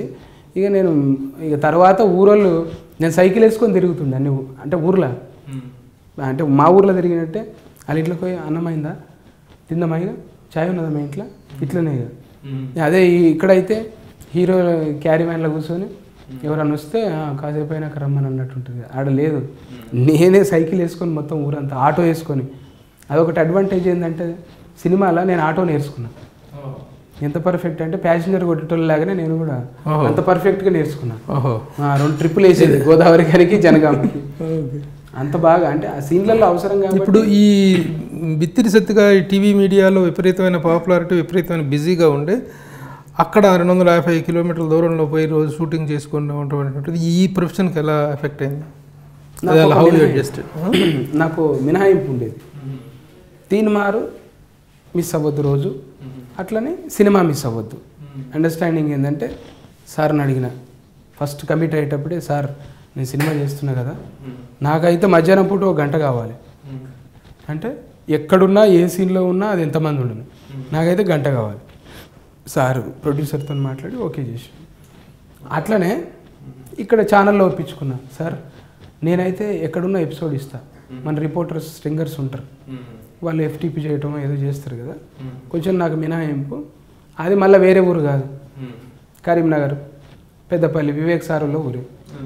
ఇక నేను ఇక తర్వాత ఊరోళ్ళు నేను సైకిల్ వేసుకొని తిరుగుతుండే అన్ని ఊ- అంటే ఊర్లో అంటే మా ఊర్లో తిరిగినట్టే వాళ్ళ ఇంట్లోకి పోయి అన్నమైందా తిందామా ఇక చాయ్ ఉన్నదా మా ఇంట్లో ఇట్లనే ఇక అదే ఈ ఇక్కడైతే హీరో క్యారీ వ్యాన్లో కూర్చొని ఎవరన్నా వస్తే "ఆ, కాసేపు అయినాక రమ్మని అన్నట్టు ఉంటుంది ఆడ లేదు నేనే సైకిల్ వేసుకొని మొత్తం ఊరంతా ఆటో వేసుకొని అదొకటి అడ్వాంటేజ్ ఏంటంటే సినిమాలో నేను ఆటో నేర్చుకున్నా ఎంత పర్ఫెక్ట్ అంటే ప్యాసింజర్ కొట్టేటోళ్ళు లాగానే నేను కూడా ఓహో. అంత పర్ఫెక్ట్గా నేర్చుకున్నా ఓహో ఆ, రెండు ట్రిప్పులు వేసేది గోదావరి గారికి జనగామకి అంత బాగా అంటే ఆ సీన్లలో అవసరం కాబట్టి ఇప్పుడు ఈ బిత్తిరి సత్తుగా ఈ టీవీ మీడియాలో విపరీతమైన పాపులారిటీ విపరీతమైన బిజీగా ఉండే అక్కడ రెండు వందల యాభై కిలోమీటర్ల దూరంలో పోయి రోజు షూటింగ్ చేసుకుని ఉండటం ఈ ప్రొఫెషన్కి ఎలా ఎఫెక్ట్ అయింది నాకు ఒక హౌ యూ మినహాయింపు. అడ్జస్ట్ నాకు మినహాయింపు ఉండేది తీన్ మారు మిస్ అవ్వద్దు రోజు అట్లనే సినిమా మిస్ అవ్వద్దు అండర్స్టాండింగ్ ఏంటంటే సార్ని అడిగిన ఫస్ట్ కమిట్ అయ్యేటప్పుడే సార్ నేను సినిమా చేస్తున్నా కదా నాకైతే మధ్యాహ్నం పూట ఒక గంట కావాలి అంటే ఎక్కడున్నా ఏ సీన్లో ఉన్నా అది ఎంతమంది ఉండను నాకైతే గంట కావాలి సార్ ప్రొడ్యూసర్తో మాట్లాడి ఓకే చేసి అట్లనే ఇక్కడ ఛానల్లో ఒప్పించుకున్నా సార్ నేనైతే ఎక్కడున్న ఎపిసోడ్ ఇస్తా మన రిపోర్టర్స్ స్ట్రింగర్స్ ఉంటారు వాళ్ళు ఎఫ్టీపీ చేయటం ఏదో చేస్తారు కదా కొంచెం నాకు మినహాయింపు అది మళ్ళీ వేరే ఊరు కాదు కరీంనగర్ పెద్దపల్లి వివేక్ సారులో ఊరు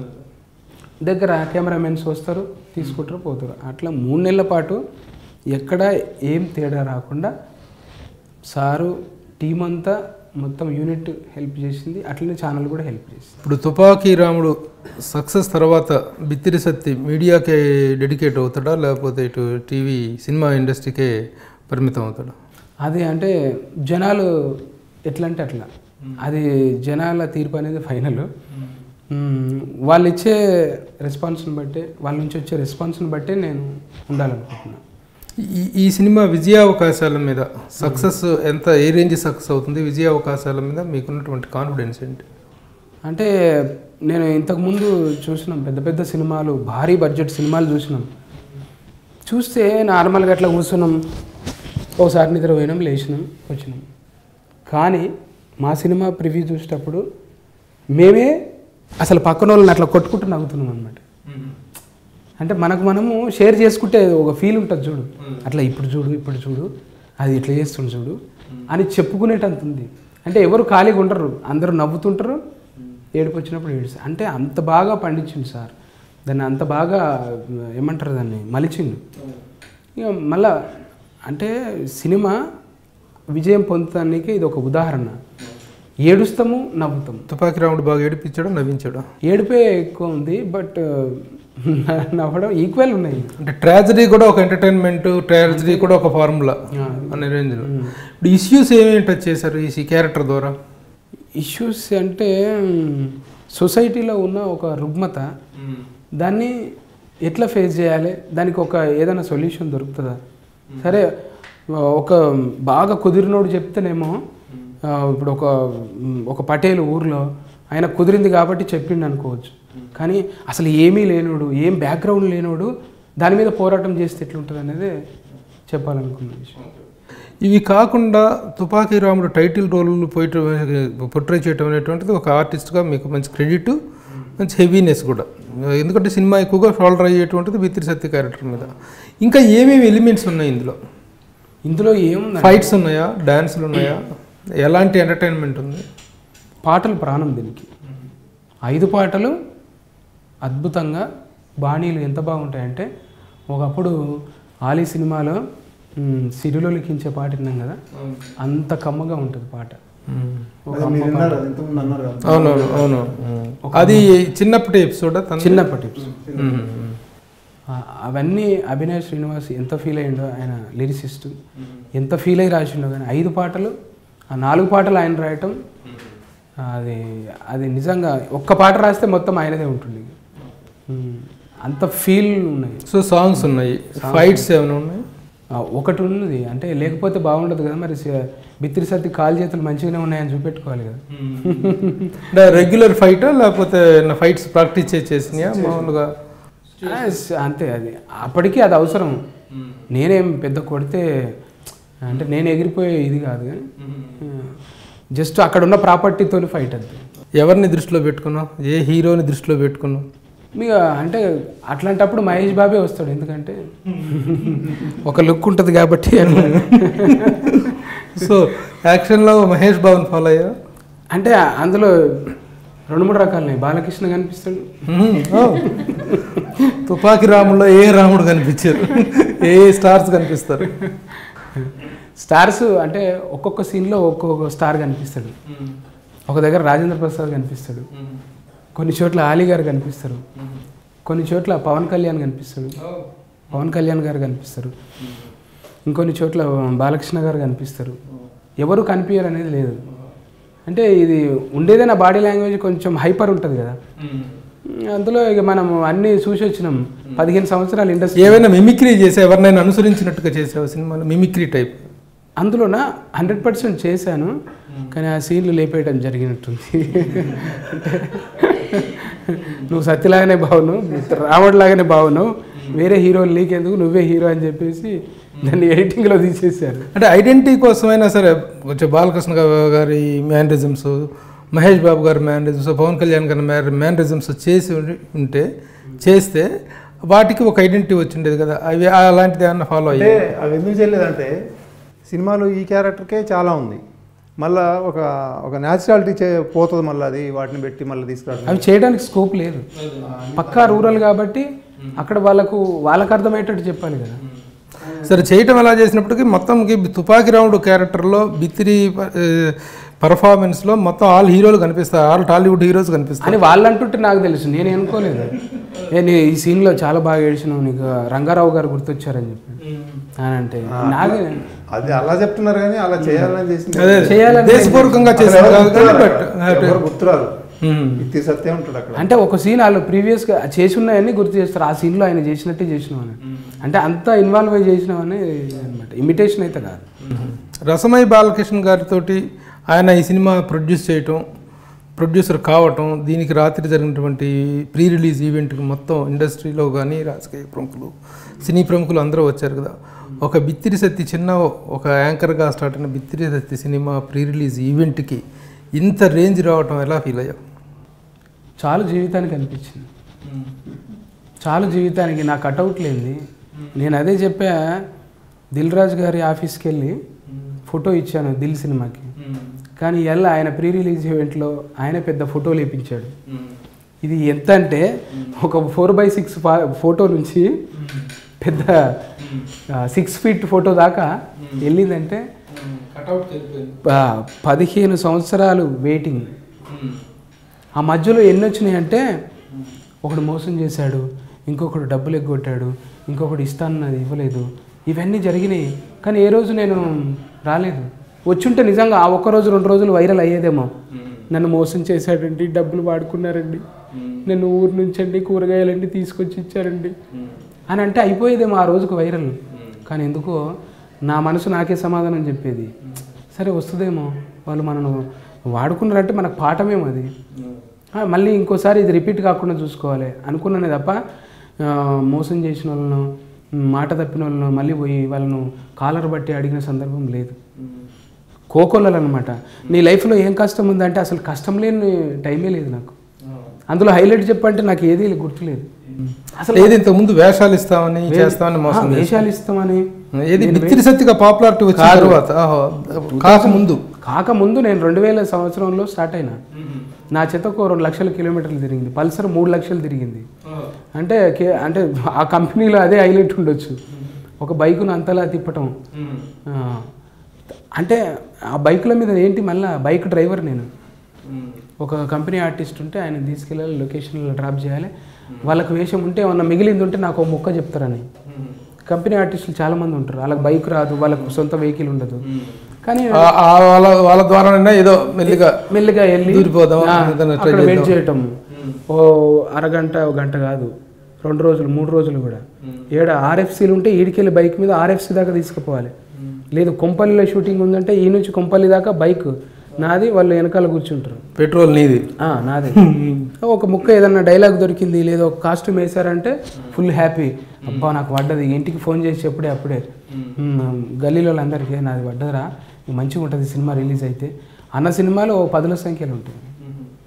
దగ్గర కెమెరామెన్స్ వస్తారు తీసుకుంటారు పోతారు అట్లా మూడు నెలల పాటు ఎక్కడ ఏం తేడా రాకుండా సారు టీం అంతా మొత్తం యూనిట్ హెల్ప్ చేసింది అట్లనే ఛానల్ కూడా హెల్ప్ చేసింది ఇప్పుడు తుపాకీ రాముడు సక్సెస్ తర్వాత బిత్తిరి సత్తి మీడియాకే డెడికేట్ అవుతాడా లేకపోతే ఇటు టీవీ సినిమా ఇండస్ట్రీకే పరిమితం అవుతాడా అది అంటే జనాలు ఎట్లా అంటే అట్లా అది జనాల తీర్పు అనేది ఫైనల్ వాళ్ళు ఇచ్చే రెస్పాన్స్ని బట్టే వాళ్ళ నుంచి వచ్చే రెస్పాన్స్ని బట్టే నేను ఉండాలనుకుంటున్నాను ఈ ఈ సినిమా విజయావకాశాల మీద సక్సెస్ ఎంత ఏ రేంజ్ సక్సెస్ అవుతుంది విజయావకాశాల మీద మీకున్నటువంటి కాన్ఫిడెన్స్ ఏంటి అంటే నేను ఇంతకుముందు చూసినాం పెద్ద పెద్ద సినిమాలు భారీ బడ్జెట్ సినిమాలు చూసినాం చూస్తే నార్మల్గా అట్లా కూర్చున్నాం ఒకసారి నిద్ర పోయినాం లేచినాం వచ్చినాం కానీ మా సినిమా ప్రివ్యూ చూసేటప్పుడు మేమే అసలు పక్కన వాళ్ళని అట్లా కొట్టుకుంటూ నవ్వుతున్నాం అనమాట అంటే మనకు మనము షేర్ చేసుకుంటే ఒక ఫీల్ ఉంటుంది చూడు అట్లా ఇప్పుడు చూడు ఇప్పుడు చూడు అది ఇట్లా చేస్తుంది చూడు అని చెప్పుకునేటంత ఉంది అంటే ఎవరు ఖాళీగా ఉండరు అందరూ నవ్వుతుంటారు ఏడుపు వచ్చినప్పుడు ఏడుస్తారు అంటే అంత బాగా పండించిండు సార్ దాన్ని అంత బాగా ఏమంటారు దాన్ని మలిచిండు ఇక మళ్ళా అంటే సినిమా విజయం పొందడానికి ఇది ఒక ఉదాహరణ ఏడుస్తాము నవ్వుతాము తుపాకీ రాముడు బాగా ఏడిపించాడా నవ్వించాడా ఏడుపే ఎక్కువ ఉంది బట్ నవ్వడం ఈక్వల్ ఉన్నాయి అంటే ట్రాజడీ కూడా ఒక ఎంటర్టైన్మెంట్ ట్రాజడీ కూడా ఒక ఫార్ములా అనే రేంజ్లో ఇప్పుడు ఇష్యూస్ ఏమేమి టచ్ చేశారు ఈ క్యారెక్టర్ ద్వారా ఇష్యూస్ అంటే సొసైటీలో ఉన్న ఒక రుగ్మత దాన్ని ఎట్లా ఫేస్ చేయాలి దానికి ఒక ఏదైనా సొల్యూషన్ దొరుకుతుందా సరే ఒక బాగా కుదిరినోడు చెప్తేనేమో ఆ, ఇప్పుడు ఒక ఒక పటేల్ ఊర్లో ఆయన కుదిరింది కాబట్టి చెప్పిండు అనుకోవచ్చు కానీ అసలు ఏమీ లేనోడు ఏం బ్యాక్గ్రౌండ్ లేనోడు దాని మీద పోరాటం చేస్తే ఎట్లుంటుంది అనేది చెప్పాలనుకున్న విషయం ఇవి కాకుండా తుపాకీ రాముడు టైటిల్ రోల్ పోయిట పొట్రే చేయటం అనేటువంటిది ఒక ఆర్టిస్ట్గా మీకు మంచి క్రెడిట్ మంచి హెవీనెస్ కూడా ఎందుకంటే సినిమా ఎక్కువగా షోల్డర్ అయ్యేటువంటిది బిత్తిరి సత్య క్యారెక్టర్ మీద ఇంకా ఏమేమి ఎలిమెంట్స్ ఉన్నాయి ఇందులో ఇందులో ఏముంది ఫైట్స్ ఉన్నాయా డ్యాన్సులు ఉన్నాయా ఎలాంటి ఎంటర్టైన్మెంట్ ఉంది పాటలు ప్రాణం దీనికి ఐదు పాటలు అద్భుతంగా బాణీలు ఎంత బాగుంటాయంటే ఒకప్పుడు ఆలీ సినిమాలో మ్, సిరిలో లిఖించే పాట విన్నాం కదా అంత కమ్మగా ఉంటుంది పాట ఒక అది అమ్మ మీరు పాట. విన్నారు కదా, ఇంతకుముందు అన్నారు కదా. అవునవును అవును అది చిన్నప్పటి ఎపిసోడ్ చిన్నప్పటి episode. ఆ, అవన్నీ అభినయ్ శ్రీనివాస్ ఎంత ఫీల్ అయ్యిండో ఆయన లిరిసిస్ట్ ఎంత ఫీల్ అయ్యి రాసిండో కానీ ఐదు పాటలు ఆ నాలుగు పాటలు ఆయన రాయటం అది అది నిజంగా ఒక్క పాట రాస్తే మొత్తం ఆయనదే ఉంటుంది ఉమ్, అంత ఫీల్ ఉన్నాయి సో సాంగ్స్ ఉన్నాయి ఫైట్స్ ఏమైనా ఉన్నాయి ఆ, ఒకటి ఉన్నది అంటే లేకపోతే బాగుండదు కదా మరి స- బిత్తిరి సత్తి కాలు చేతులు మంచిగానే ఉన్నాయని చూపెట్టుకోవాలి కదా అంటే రెగ్యులర్ ఫైటా లేకపోతే ఫైట్స్ ప్రాక్టీస్ చేసేసినాయా మామూలుగా ఆ, స- అంతే అది అప్పటికి అది అవసరం నేనేం పెద్ద కొడితే అంటే నేను ఎగిరిపోయే ఇది కాదు కానీ జస్ట్ అక్కడ ఉన్న ప్రాపర్టీతో ఫైట్ అంతే ఎవరిని దృష్టిలో పెట్టుకున్నావు ఏ హీరోని దృష్టిలో పెట్టుకున్నావు మీకు అంటే అట్లాంటప్పుడు మహేష్ బాబే వస్తాడు ఎందుకంటే ఒక లుక్ ఉంటుంది కాబట్టి సో యాక్షన్లో మహేష్ బాబుని ఫాలో అయ్యా అంటే అందులో రెండు మూడు రకాలున్నాయి బాలకృష్ణ కనిపిస్తాడు తుపాకి రాముల్లో ఏ రాముడు కనిపించారు ఏ స్టార్స్ కనిపిస్తారు స్టార్స్ అంటే ఒక్కొక్క సీన్లో ఒక్కొక్క స్టార్ కనిపిస్తాడు ఒక దగ్గర రాజేంద్ర ప్రసాద్ కనిపిస్తాడు కొన్ని చోట్ల ఆలీ గారు కనిపిస్తారు కొన్ని చోట్ల పవన్ కళ్యాణ్ కనిపిస్తాడు పవన్ కళ్యాణ్ గారు కనిపిస్తారు ఇంకొన్ని చోట్ల బాలకృష్ణ గారు కనిపిస్తారు ఎవరు కనిపించరు అనేది లేదు అంటే ఇది ఉండేదే నా బాడీ లాంగ్వేజ్ కొంచెం హైపర్ ఉంటుంది కదా అందులో ఇక మనం అన్నీ చూసి వచ్చినాం పదిహేను సంవత్సరాలు ఇండస్ట్రీ ఏవైనా మిమిక్రీ చేసా ఎవరినైనా అనుసరించినట్టుగా చేసావు సినిమాలో మిమిక్రీ టైప్ అందులోన హండ్రెడ్ పర్సెంట్ చేశాను కానీ ఆ సీన్లు లేపేయడం జరిగినట్టుంది నువ్వు సత్యలాగానే బావును రావణ్లాగానే బావును వేరే హీరోలు నీకెందుకు నువ్వే హీరో అని చెప్పేసి దాన్ని ఎడిటింగ్లో తీసేశారు అంటే ఐడెంటిటీ కోసమైనా సరే కొంచెం బాలకృష్ణ గా- గారి మ్యానరిజమ్స్ మహేష్ బాబు గారి మ్యానరిజమ్స్ పవన్ కళ్యాణ్ గారి మ్యానరిజమ్స్ చేసి ఉండి- ఉంటే చేస్తే వాటికి ఒక ఐడెంటిటీ వచ్చిండేది కదా అవి అలాంటిది ఏమన్నా ఫాలో అంటే అయ్యాయి అవి ఎందుకు చేయలేదంటే సినిమాలో ఈ క్యారెక్టర్కే చాలా ఉంది మళ్ళా ఒక ఒక న్యాచురాలిటీ చే పోతుంది మళ్ళీ అది వాటిని పెట్టి మళ్ళీ తీసుకురావడం అవి చేయడానికి స్కోప్ లేదు పక్కా రూరల్ కాబట్టి అక్కడ వాళ్ళకు వాళ్ళకు అర్థమయ్యేటట్టు చెప్పాలి కదా సరే చేయటం ఎలా చేసినప్పటికీ మొత్తంకి తుపాకి రాముడు క్యారెక్టర్లో బిత్తిరి పర్ఫార్మెన్స్లో మొత్తం ఆల్ హీరోలు కనిపిస్తారు ఆల్ టాలీవుడ్ హీరోస్ కనిపిస్తారు అని వాళ్ళు అంటుంటే నాకు తెలుసు నేను అనుకోలేదు నేను ఈ సీన్లో చాలా బాగా ఏడ్చినావు నీకు రంగారావు గారు గుర్తొచ్చారని చెప్పి అని అంటే నాకే అది అలా చెప్తున్నారు కానీ అలా చేయాలని చేసింది అదే చేయాలని దేశపూర్వకంగా అసలు చేశారు ఎవరు కాదు కానీ గుర్తురారు. బట్ ఎవరు గుర్తురారు ఇత్తి సత్యం ఉంటాడు అక్కడ అంటే ఒక సీన్ వాళ్ళు ప్రీవియస్గా చేసి ఉన్నాయని గుర్తు చేస్తారు ఆ సీన్లో ఆయన చేసినట్టే చేసినామని అంటే అంత ఇన్వాల్వ్ అయ్యి చేసినామని అనమాట ఇమిటేషన్ అయితే కాదు రసమై బాలకృష్ణ గారితో ఆయన ఈ సినిమా ప్రొడ్యూస్ చేయటం ప్రొడ్యూసర్ కావటం దీనికి రాత్రి జరిగినటువంటి ప్రీ రిలీజ్ ఈవెంట్కి మొత్తం ఇండస్ట్రీలో కానీ రాజకీయ ప్రముఖులు సినీ ప్రముఖులు అందరూ వచ్చారు కదా ఒక బిత్తిరి సత్తి చిన్న ఒక యాంకర్గా స్టార్ట్ అయిన బిత్తిరి సత్తి సినిమా ప్రీ రిలీజ్ ఈవెంట్కి ఇంత రేంజ్ రావటం ఎలా ఫీల్ అయ్యావు చాలు జీవితానికి అనిపించింది చాలు జీవితానికి నా కటౌట్ లేనిది నేను అదే చెప్పా దిల్ రాజు గారి ఆఫీస్కి వెళ్ళి ఫోటో ఇచ్చాను దిల్ సినిమాకి కానీ ఎలా ఆయన ప్రీ రిలీజ్ ఈవెంట్లో ఆయన పెద్ద ఫోటోలు వేయించాడు ఇది ఎంత అంటే ఒక ఫోర్ బై సిక్స్ ఫోటో నుంచి పెద్ద సిక్స్ ఫీట్ ఫోటో దాకా వెళ్ళిందంటే ఆ, పదిహేను సంవత్సరాలు వెయిటింగ్ ఆ మధ్యలో ఎన్ని వచ్చినాయి అంటే ఒకడు మోసం చేశాడు ఇంకొకడు డబ్బులు ఎగ్గొట్టాడు ఇంకొకడు ఇస్తానన్నది ఇవ్వలేదు ఇవన్నీ జరిగినాయి కానీ ఏ రోజు నేను రాలేదు వచ్చుంటే నిజంగా ఆ ఒక్క రోజు రెండు రోజులు వైరల్ అయ్యేదేమో నన్ను మోసం చేశాడండి డబ్బులు వాడుకున్నారండి నేను ఊరు నుంచి అండి కూరగాయలండి తీసుకొచ్చి ఇచ్చారండి అని అంటే అయిపోయేదేమో ఆ రోజుకు వైరల్ కానీ ఎందుకో నా మనసు నాకే సమాధానం చెప్పేది సరే వస్తుందేమో వాళ్ళు మనను వాడుకున్నారంటే మనకు పాఠమేమో అది ఆ, మళ్ళీ ఇంకోసారి ఇది రిపీట్ కాకుండా చూసుకోవాలి అనుకున్నానే తప్ప ఆ, మోసం చేసిన వాళ్ళను మాట తప్పిన వాళ్ళను మళ్ళీ పోయి వాళ్ళను కాలర్ బట్టి అడిగిన సందర్భం లేదు కోకొల్లలు అనమాట నీ లైఫ్లో ఏం కష్టం ఉందంటే అసలు కష్టం లేని టైమే లేదు నాకు అందులో హైలైట్ చెప్పంటే నాకు ఏది గుర్తులేదు అసలు ఏది ఇంతకు ముందు వేషాలు ఇస్తామని చేస్తామని మోసం ఆ, చేశారు. వేషాలు ఇస్తామని ఏది బిత్తిరి సత్తిగా పాపులారిటీ వచ్చిన కాదు. తర్వాత ఆహో, కాకముందు కాకముందు నేను రెండు వేల సంవత్సరంలో స్టార్ట్ అయినా నా చేతకు రెండు లక్షల కిలోమీటర్లు తిరిగింది పల్సర్ మూడు లక్షలు తిరిగింది అంటే కే- అంటే ఆ కంపెనీలో అదే హైలైట్ ఉండొచ్చు ఒక బైకును అంతలా తిప్పటం ఆ, అంటే ఆ బైకుల మీద ఏంటి మళ్ళీ బైక్ డ్రైవర్ నేను ఒక కంపెనీ ఆర్టిస్ట్ ఉంటే ఆయన తీసుకెళ్ళాలి లొకేషన్లో డ్రాప్ చేయాలి వాళ్ళకి వేషం ఉంటే ఏమన్నా మిగిలింది ఉంటే నాకు ఒక మొక్క చెప్తారని కంపెనీ ఆర్టిస్టులు చాలా మంది ఉంటారు వాళ్ళకి బైక్ రాదు వాళ్ళకు సొంత వెహికల్ ఉండదు కానీ ఆ- ఆ వాళ్ళ వాళ్ళ ద్వారానైనా ఏదో మెల్లిగా మెల్లిగా వెళ్ళి దూరిపోదాం, ఆ, ఏదైనా try అక్కడ వెయిట్ చేద్దాం. చేయటం ఓ అరగంట ఒక గంట కాదు రెండు రోజులు మూడు రోజులు కూడా ఏడ ఆర్ఎఫ్సీలు ఉంటే ఈడికెళ్ళి బైక్ మీద ఆర్ఎఫ్సీ దాకా తీసుకుపోవాలి లేదు కొంపల్లిలో షూటింగ్ ఉందంటే ఈ నుంచి కొంపల్లి దాకా బైక్ నాది వాళ్ళు వెనకాల కూర్చుంటారు పెట్రోల్ నీది ఆ, నాదే ఒక ముక్క ఏదన్నా డైలాగ్ దొరికింది లేదా ఒక కాస్ట్యూమ్ వేశారంటే ఫుల్ హ్యాపీ అబ్బా నాకు పడ్డది ఇంటికి ఫోన్ చేసి చెప్పుడే అప్పుడే "మ్మ్, గల్లీలో అందరికీ నాది పడ్డదిరా మంచిగా ఉంటుంది సినిమా రిలీజ్ అయితే అన్న సినిమాలో ఓ పదుల సంఖ్యలో ఉంటుంది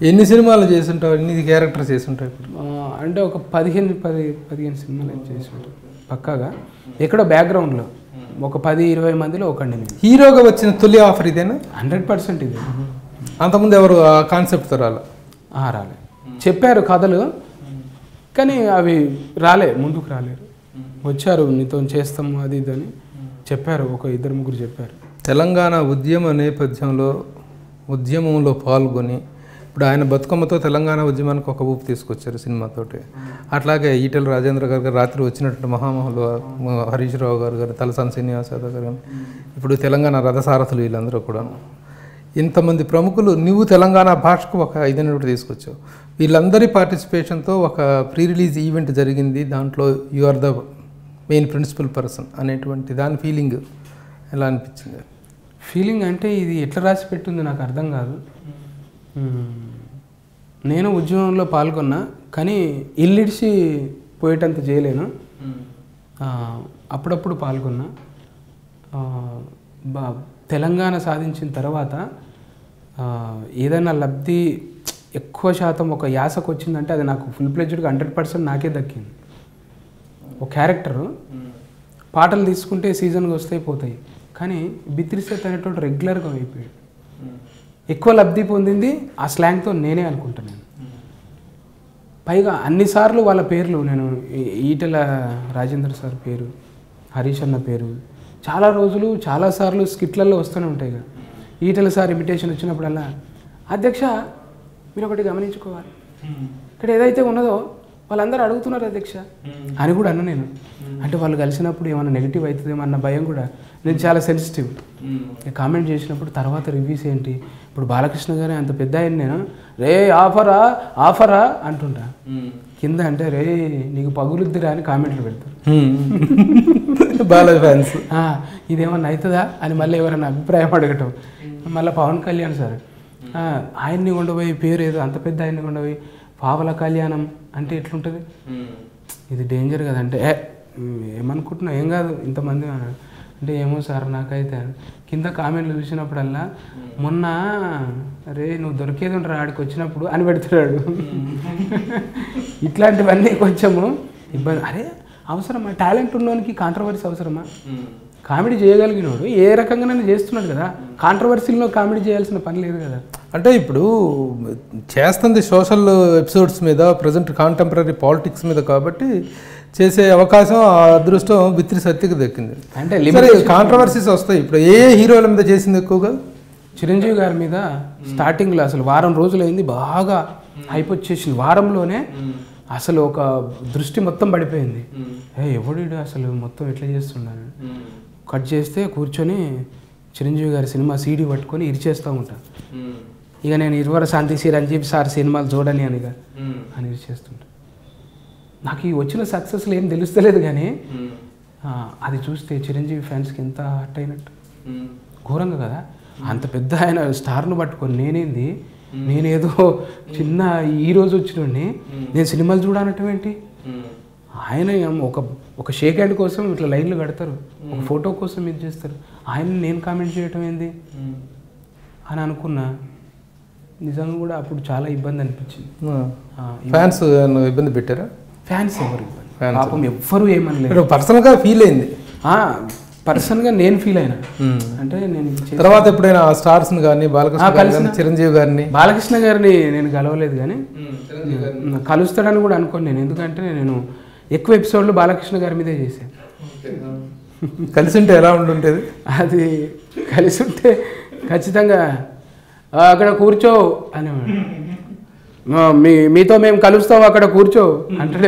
ఎన్ని సినిమాలు చేస్తుంటావు ఎన్ని క్యారెక్టర్స్ చేస్తుంటావు ఇప్పుడు ఆ, అంటే ఒక పదిహేను పది పదిహేను సినిమాలు అయితే చేసి ఉంటాను పక్కాగా ఎక్కడో బ్యాక్గ్రౌండ్లో ఒక పది ఇరవై మందిలో ఒకడిని నేను హీరోగా వచ్చిన తొలి ఆఫర్ ఇదేనా హండ్రెడ్ పర్సెంట్ ఇది అంతకుముందు ఎవరు ఆ కాన్సెప్ట్తో రాలా ఆ, రాలే చెప్పారు కథలు కానీ అవి రాలే ముందుకు రాలేరు వచ్చారు నీతో చేస్తాము అది ఇది అని చెప్పారు ఒక ఇద్దరు ముగ్గురు చెప్పారు తెలంగాణ ఉద్యమ నేపథ్యంలో ఉద్యమంలో పాల్గొని ఇప్పుడు ఆయన బతుకమ్మతో తెలంగాణ ఉద్యమానికి ఒక ఊపు తీసుకొచ్చారు సినిమాతోటి అట్లాగే ఈటెల రాజేంద్ర గారు గారు రాత్రి వచ్చినటువంటి మహామహులు మ- హరీష్ రావు గారు గారు తలసాని శ్రీనివాస యాదవ్ గారు కానీ ఇప్పుడు తెలంగాణ రథసారథులు వీళ్ళందరూ కూడా ఇంతమంది ప్రముఖులు నువ్వు తెలంగాణ భాషకు ఒక ఐదైనటువంటి తీసుకొచ్చావు వీళ్ళందరి పార్టిసిపేషన్తో ఒక ప్రీ రిలీజ్ ఈవెంట్ జరిగింది దాంట్లో you are the main principal person అనేటువంటి దాని ఫీలింగ్ ఎలా అనిపించింది ఫీలింగ్ అంటే ఇది ఎట్లా రాసి పెట్టింది నాకు అర్థం కాదు మ్మ్. నేను ఉద్యమంలో పాల్గొన్నా కానీ ఇల్లిడిచి పోయేటంత చేయలేను ఆ, అప్పుడప్పుడు పాల్గొన్నా ఆ, బా- తెలంగాణ సాధించిన తర్వాత ఆ, ఏదైనా లబ్ధి ఎక్కువ శాతం ఒక యాసకు వచ్చిందంటే అది నాకు ఫుల్ ప్లెజ్డ్గా హండ్రెడ్ పర్సెంట్ నాకే దక్కింది ఒక క్యారెక్టరు పాటలు తీసుకుంటే సీజన్గా వస్తాయి పోతాయి కానీ బిత్రిసేత్ అనేటువంటి రెగ్యులర్గా అయిపోయాడు ఎక్కువ లబ్ధి పొందింది ఆ స్లాంగ్తో నేనే అనుకుంటాను పైగా అన్నిసార్లు వాళ్ళ పేర్లు నేను ఈ- ఈటెల రాజేంద్ర సార్ పేరు హరీష్ అన్న పేరు చాలా రోజులు చాలాసార్లు స్కిట్లలో వస్తూనే ఉంటాయి కదా ఈటెల సార్ ఇమిటేషన్ వచ్చినప్పుడల్లా అధ్యక్ష మీరు ఒకటి గమనించుకోవాలి ఇక్కడ ఏదైతే ఉన్నదో వాళ్ళందరూ అడుగుతున్నారు అధ్యక్ష అని కూడా అన్న నేను అంటే వాళ్ళు కలిసినప్పుడు ఏమైనా నెగిటివ్ అవుతుందేమో అన్న భయం కూడా నేను చాలా సెన్సిటివ్ కామెంట్ చేసినప్పుడు తర్వాత రివ్యూస్ ఏంటి ఇప్పుడు బాలకృష్ణ గారే అంత పెద్ద ఆయన నేను రే ఆఫరా ఆఫరా అంటుంటా కింద అంటే రే నీకు పగులుద్దిరా అని కామెంట్లు పెడతారు బాలయ్య ఫ్యాన్స్ "ఆ, ఇదేమన్నా అవుతుందా అని మళ్ళీ ఎవరైనా అభిప్రాయం అడగటం మళ్ళీ పవన్ కళ్యాణ్ సార్ "ఆ, ఆయన్ని కొండపోయి పేరు ఏదో అంత పెద్ద ఆయన్ని కొండపోయి పావల కళ్యాణం అంటే ఎట్లుంటుంది ఇది డేంజర్ కదా అంటే "ఏ, మ్, ఏమనుకుంటున్నావు ఏం కాదు ఇంతమంది అన్నాడు. అంటే ఏమో సార్ నాకైతే కింద కామెంట్లు చూసినప్పుడల్లా మొన్న అరే నువ్వు దొరికేది ఉంటారు ఆడికి వచ్చినప్పుడు అని పెడుతున్నాడు ఇట్లాంటివన్నీ కొంచెము ఇబ్బంది అరే అవసరమా టాలెంట్ ఉన్నోనికి కాంట్రవర్సీ అవసరమా కామెడీ చేయగలిగినోడు ఏ రకంగానైనా చేస్తున్నాడు కదా కాంట్రవర్సీలో కామెడీ చేయాల్సిన పని లేదు కదా అంటే ఇప్పుడు చేస్తుంది సోషల్ ఎపిసోడ్స్ మీద ప్రజెంట్ కాంటెంపరీ పాలిటిక్స్ మీద కాబట్టి చేసే అవకాశం ఆ అదృష్టం బిత్రి సత్యకి దక్కింది అంటే సరే కాంట్రవర్సీస్ వస్తాయి ఇప్పుడు ఏ ఏ హీరోల మీద చేసింది ఎక్కువగా చిరంజీవి గారి మీద స్టార్టింగ్లో అసలు వారం రోజులైంది బాగా హైప్ వచ్చేసింది వారంలోనే అసలు ఒక దృష్టి మొత్తం పడిపోయింది ఏ ఎవడు అసలు మొత్తం ఎట్లా చేస్తున్నాను కట్ చేస్తే కూర్చొని చిరంజీవి గారి సినిమా సీడీ పట్టుకొని ఇరిచేస్తూ ఉంటాను ఇక నేను ఇరువర శాంతి చిరంజీవి సార్ సినిమాలు చూడని అని ఇక అని ఇరిచేస్తుంటా నాకు ఈ వచ్చిన సక్సెస్లు ఏం తెలుస్తలేదు కానీ ఆ, అది చూస్తే చిరంజీవి ఫ్యాన్స్కి ఎంత హట్ అయినట్టు ఘోరంగా కదా అంత పెద్ద ఆయన స్టార్ను పట్టుకొని నేనేంది నేనేదో చిన్న ఈ రోజు వచ్చినోడిని నేను సినిమాలు చూడనటం ఏంటి ఆయన ఏం ఒక ఒక షేక్ హ్యాండ్ కోసం ఇట్లా లైన్లు కడతారు ఒక ఫోటో కోసం ఇది చేస్తారు ఆయన నేను కామెంట్ చేయటం ఏంది అని అనుకున్నా నిజంగా కూడా అప్పుడు చాలా ఇబ్బంది అనిపించింది ఆ, ఫ్యాన్స్ ఇబ్బంది పెట్టారా ఫ్యాన్స్ ఎవరు ఇబ్బంది Fans. పాపం ఎవ్వరు ఏమనలేదు ఇప్పుడు పర్సనల్గా ఫీల్ అయింది పర్సన్గా నేను ఫీల్ అయినా అంటే నేను ఇది చే- తర్వాత ఎప్పుడైనా ఆ స్టార్స్ని కానీ బాలకృష్ణ ఆ, గారిని కలిసిన. కానీ, చిరంజీవి గారిని బాలకృష్ణ గారిని నేను కలవలేదు కానీ కలుస్తాడని కూడా అనుకోను నేను ఎందుకంటే నేను ఎక్కువ ఎపిసోడ్లు బాలకృష్ణ గారి మీదే చేశాను కలిసి ఉంటే ఎలా ఉండుంటేది అది కలిసి ఉంటే ఖచ్చితంగా "ఆ, అక్కడ కూర్చో అనేవాడు "మా, మీ మీతో మేము కలుస్తాం అక్కడ కూర్చో అంటాడే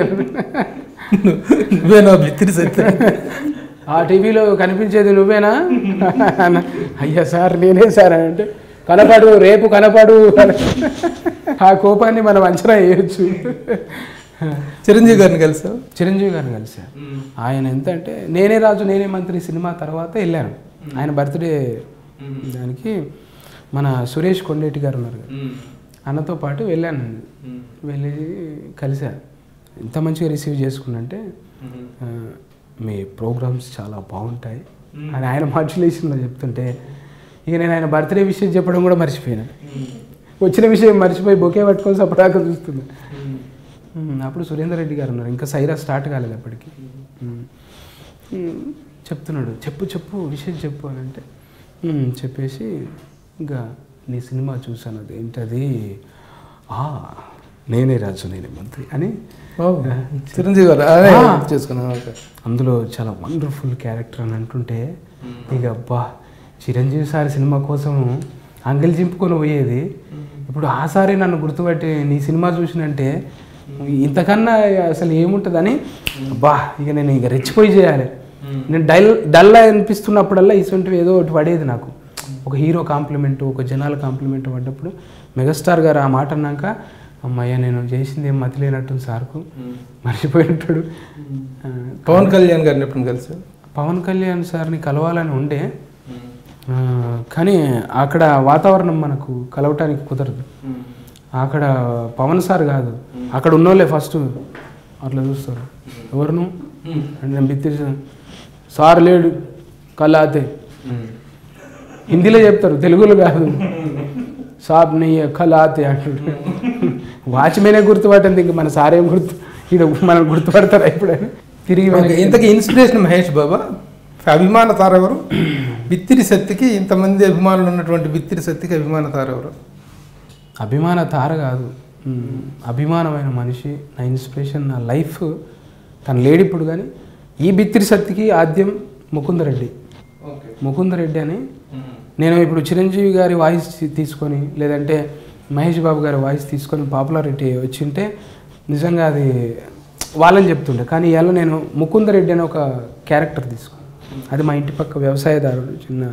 నువ్వేనా బిత్తిరి సత్య ఆ టీవీలో కనిపించేది నువ్వేనా అన్న, అయ్యా సార్ నేనే సార్ అని అంటే కనపడు రేపు కనపడు అని. ఆ కోపాన్ని మనం అంచనా వేయచ్చు చిరంజీవి గారిని కలిసావు చిరంజీవి గారిని కలిశారు ఆయన ఎంత అంటే నేనే రాజు నేనే మంత్రి సినిమా తర్వాత వెళ్ళాను ఆయన బర్త్డే దానికి మన సురేష్ కొండేటి గారు ఉన్నారు కదా అన్నతో పాటు వెళ్ళాను వెళ్ళి కలిశాను ఎంత మంచిగా రిసీవ్ చేసుకున్నంటే ఆ, మీ ప్రోగ్రామ్స్ చాలా బాగుంటాయి అని ఆయన మాడ్యులేషన్లో చెప్తుంటే ఇక నేను ఆయన బర్త్డే విషయం చెప్పడం కూడా మర్చిపోయాను వచ్చిన విషయం మర్చిపోయి బొకే పట్టుకొని సపడాక చూస్తుంది ఉమ్, అప్పుడు సురేందర్ రెడ్డి గారు ఉన్నారు ఇంకా సైరా స్టార్ట్ కాలేదు అప్పటికి ఉమ్. ఉమ్, చెప్తున్నాడు చెప్పు చెప్పు విషయం చెప్పు అని అంటే ఉమ్, చెప్పేసి ఇంకా నీ సినిమా చూసాను అది ఏంటది ఆ, నేనే రాజు నేనే మంత్రి అని చిరంజీవి గారు అదే ఆ. చేసుకున్నాను ఓకే అందులో చాలా వండర్ఫుల్ క్యారెక్టర్ అని అంటుంటే ఇక అబ్బా చిరంజీవి సార్ సినిమా కోసం అంగలి చింపుకొని పోయేది ఇప్పుడు ఆ సారే నన్ను గుర్తుపట్టి నీ సినిమా చూసినంటే ఇంతకన్నా అసలు ఏముంటుందని అబ్బా ఇక నేను ఇక రెచ్చిపోయి చేయాలి నేను డల్ డల్ అనిపిస్తున్నప్పుడల్లా ఇటువంటివి ఏదో ఒకటి పడేది నాకు ఒక హీరో కాంప్లిమెంట్ ఒక జనాల కాంప్లిమెంట్ పడ్డప్పుడు మెగాస్టార్ గారు ఆ మాట అన్నాక అమ్మయ్య నేను చేసింది ఏం మతి లేనట్టు సార్కు మర్చిపోయినట్టు ఆ, పవన్ కళ్యాణ్ గారిని ఎప్పుడు కలిసి పవన్ కళ్యాణ్ సార్ని కలవాలని ఉండే ఆ, కానీ అక్కడ వాతావరణం మనకు కలవటానికి కుదరదు అక్కడ పవన్ సార్ కాదు అక్కడ ఉన్నోళ్ళే ఫస్ట్ అట్లా చూస్తారు ఎవరును అంటే నేను బిత్తిరి సార్ లేడు కలాతే హిందీలో చెప్తారు తెలుగులో కాదు సాబ్ నీ కలాతే అంటారు వాచ్మెనే గుర్తుపట్టింది ఇంక మన సారేం గుర్తు ఈడ మనం గుర్తుపడతారా ఎప్పుడైనా తిరిగి ఓకే, వెనక్కి- ఇంతకీ ఇన్స్పిరేషన్ మహేష్ బాబా అభిమాన తార ఎవరు బిత్తిరి శక్తికి ఇంతమంది అభిమానులు ఉన్నటువంటి బిత్తిరి శక్తికి అభిమాన తార ఎవరు అభిమాన తార కాదు మ్, అభిమానమైన మనిషి నా ఇన్స్పిరేషన్ నా లైఫ్ తను లేడిప్పుడు కానీ ఈ బిత్తిరి సత్తికి ఆద్యం ముకుందరెడ్డి ముకుందరెడ్డి అని నేను ఇప్పుడు చిరంజీవి గారి వాయిస్ తీసుకొని లేదంటే మహేష్ బాబు గారి వాయిస్ తీసుకొని పాపులారిటీ వచ్చింటే నిజంగా అది వాళ్ళని చెప్తుండే కానీ ఇవాళ నేను ముకుందరెడ్డి అనే ఒక క్యారెక్టర్ తీసుకున్నాను అది మా ఇంటి పక్క వ్యవసాయదారుడు చిన్న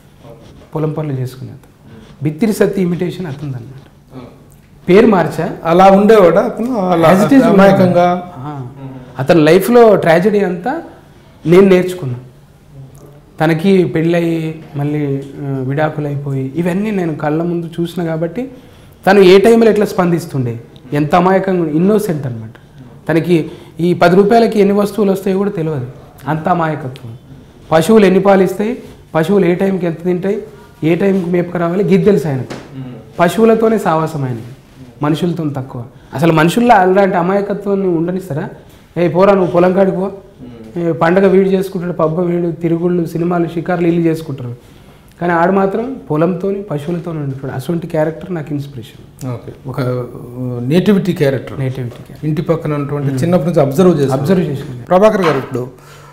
పొలం పనులు చేసుకునే అతను బిత్తిరి సత్తి ఇమిటేషన్ అతను అనమాట పేరు మార్చా అలా ఉండేవాడా అతను అలా As it is అమాయకంగా ఆ. అతని లైఫ్లో ట్రాజడీ అంతా నేను నేర్చుకున్నా తనకి పెళ్ళయి మళ్ళీ ఆ, విడాకులు అయిపోయి ఇవన్నీ నేను కళ్ళ ముందు చూసిన కాబట్టి తను ఏ టైంలో ఎట్లా స్పందిస్తుండే ఎంత అమాయకంగా ఇన్నోసెంట్ అనమాట తనకి ఈ పది రూపాయలకి ఎన్ని వస్తువులు వస్తాయో కూడా తెలియదు అంత అమాయకత్వం పశువులు ఎన్ని పాలు ఇస్తాయి పశువులు ఏ టైంకి ఎంత తింటాయి ఏ టైంకి మేపుకు రావాలి గిద్ది తెలుసు ఆయనకు పశువులతోనే సావాసం ఆయనకి మనుషులతో తక్కువ అసలు మనుషుల్లో అలాంటి అమాయకత్వాన్ని ఉండనిస్తారా ఏ పోరా నువ్వు పొలం కాడికి పో ఏ పండగ వీడు చేసుకుంటాడు పబ్బ వీడు తిరుగుళ్ళు సినిమాలు షికార్లు ఇల్లు చేసుకుంటారు కానీ ఆడు మాత్రం పొలంతో పశువులతో ఉంటాడు అటువంటి క్యారెక్టర్ నాకు ఇన్స్పిరేషన్ ఓకే ఒక నేటివిటీ క్యారెక్టర్ నేటివిటీ ఇంటి పక్కన ఉన్నటువంటి చిన్నప్పటి నుంచి అబ్జర్వ్ చేసి అబ్జర్వ్ చేసిన ప్రభాకర్ గారు ఇప్పుడు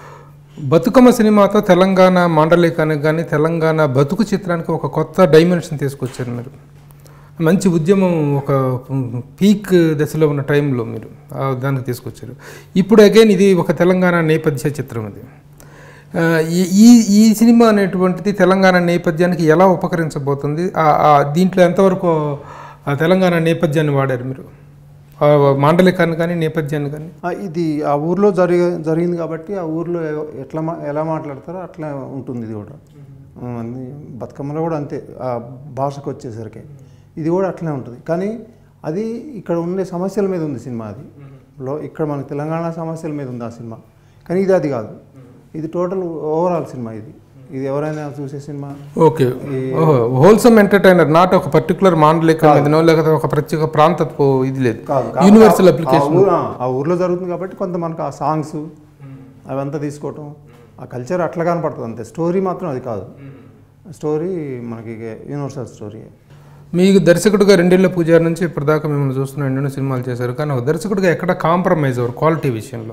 బతుకమ్మ సినిమాతో తెలంగాణ మాండలికానికి కానీ తెలంగాణ బతుకు చిత్రానికి ఒక కొత్త డైమెన్షన్ తీసుకొచ్చారు మీరు మంచి ఉద్యమం ఒక పీక్ దశలో ఉన్న టైంలో మీరు ఆ దానికి తీసుకొచ్చారు ఇప్పుడు అగైన్ ఇది ఒక తెలంగాణ నేపథ్య చిత్రం ఇది ఆ, ఈ ఈ- ఈ సినిమా అనేటువంటిది తెలంగాణ నేపథ్యానికి ఎలా ఉపకరించబోతుంది ఆ- ఆ దీంట్లో ఎంతవరకు ఆ తెలంగాణ నేపథ్యాన్ని వాడారు మీరు ఆ మాండలికాన్ని కానీ నేపథ్యాన్ని కానీ ఆ, ఇది ఆ ఊర్లో జరిగ జరిగింది కాబట్టి ఆ ఊర్లో ఎ- ఎట్లా మా ఎలా మాట్లాడతారో అట్లా ఉంటుంది ఇది కూడా ఆ, అన్ని బతుకమ్మలో కూడా అంతే ఆ భాషకు వచ్చేసరికి ఇది కూడా అట్లనే ఉంటుంది కానీ అది ఇక్కడ ఉండే సమస్యల మీద ఉంది సినిమా అది లో ఇక్కడ మన తెలంగాణ సమస్యల మీద ఉంది ఆ సినిమా కానీ ఇది అది కాదు ఇది టోటల్ ఓవరాల్ సినిమా ఇది ఇది ఎవరైనా చూసే సినిమా ఓకే ఓహో హోల్సమ్ ఎంటర్టైనర్ నాట్ ఒక పర్టికులర్ మాండలిక మీదనో లేకపోతే ఒక ప్రత్యేక ప్రాంతపు ఇది లేదు కాదు యూనివర్సల్ ఆ అప్లికేషన్ ఊరు- ఆ, ఆ ఊర్లో జరుగుతుంది కాబట్టి కొంత మనకు ఆ సాంగ్స్ అవంతా తీసుకోవటం ఆ కల్చర్ అట్లా కనపడుతుంది అంతే స్టోరీ మాత్రం అది కాదు స్టోరీ మనకి యూనివర్సల్ స్టోరీ మీకు దర్శకుడిగా రెండేళ్ల పూజారి నుంచి ఇప్పటిదాకా మిమ్మల్ని చూస్తున్న ఎన్నెన్నో సినిమాలు చేశారు కానీ ఒక దర్శకుడిగా ఎక్కడ కాంప్రమైజ్ అవ్వరు క్వాలిటీ విషయంలో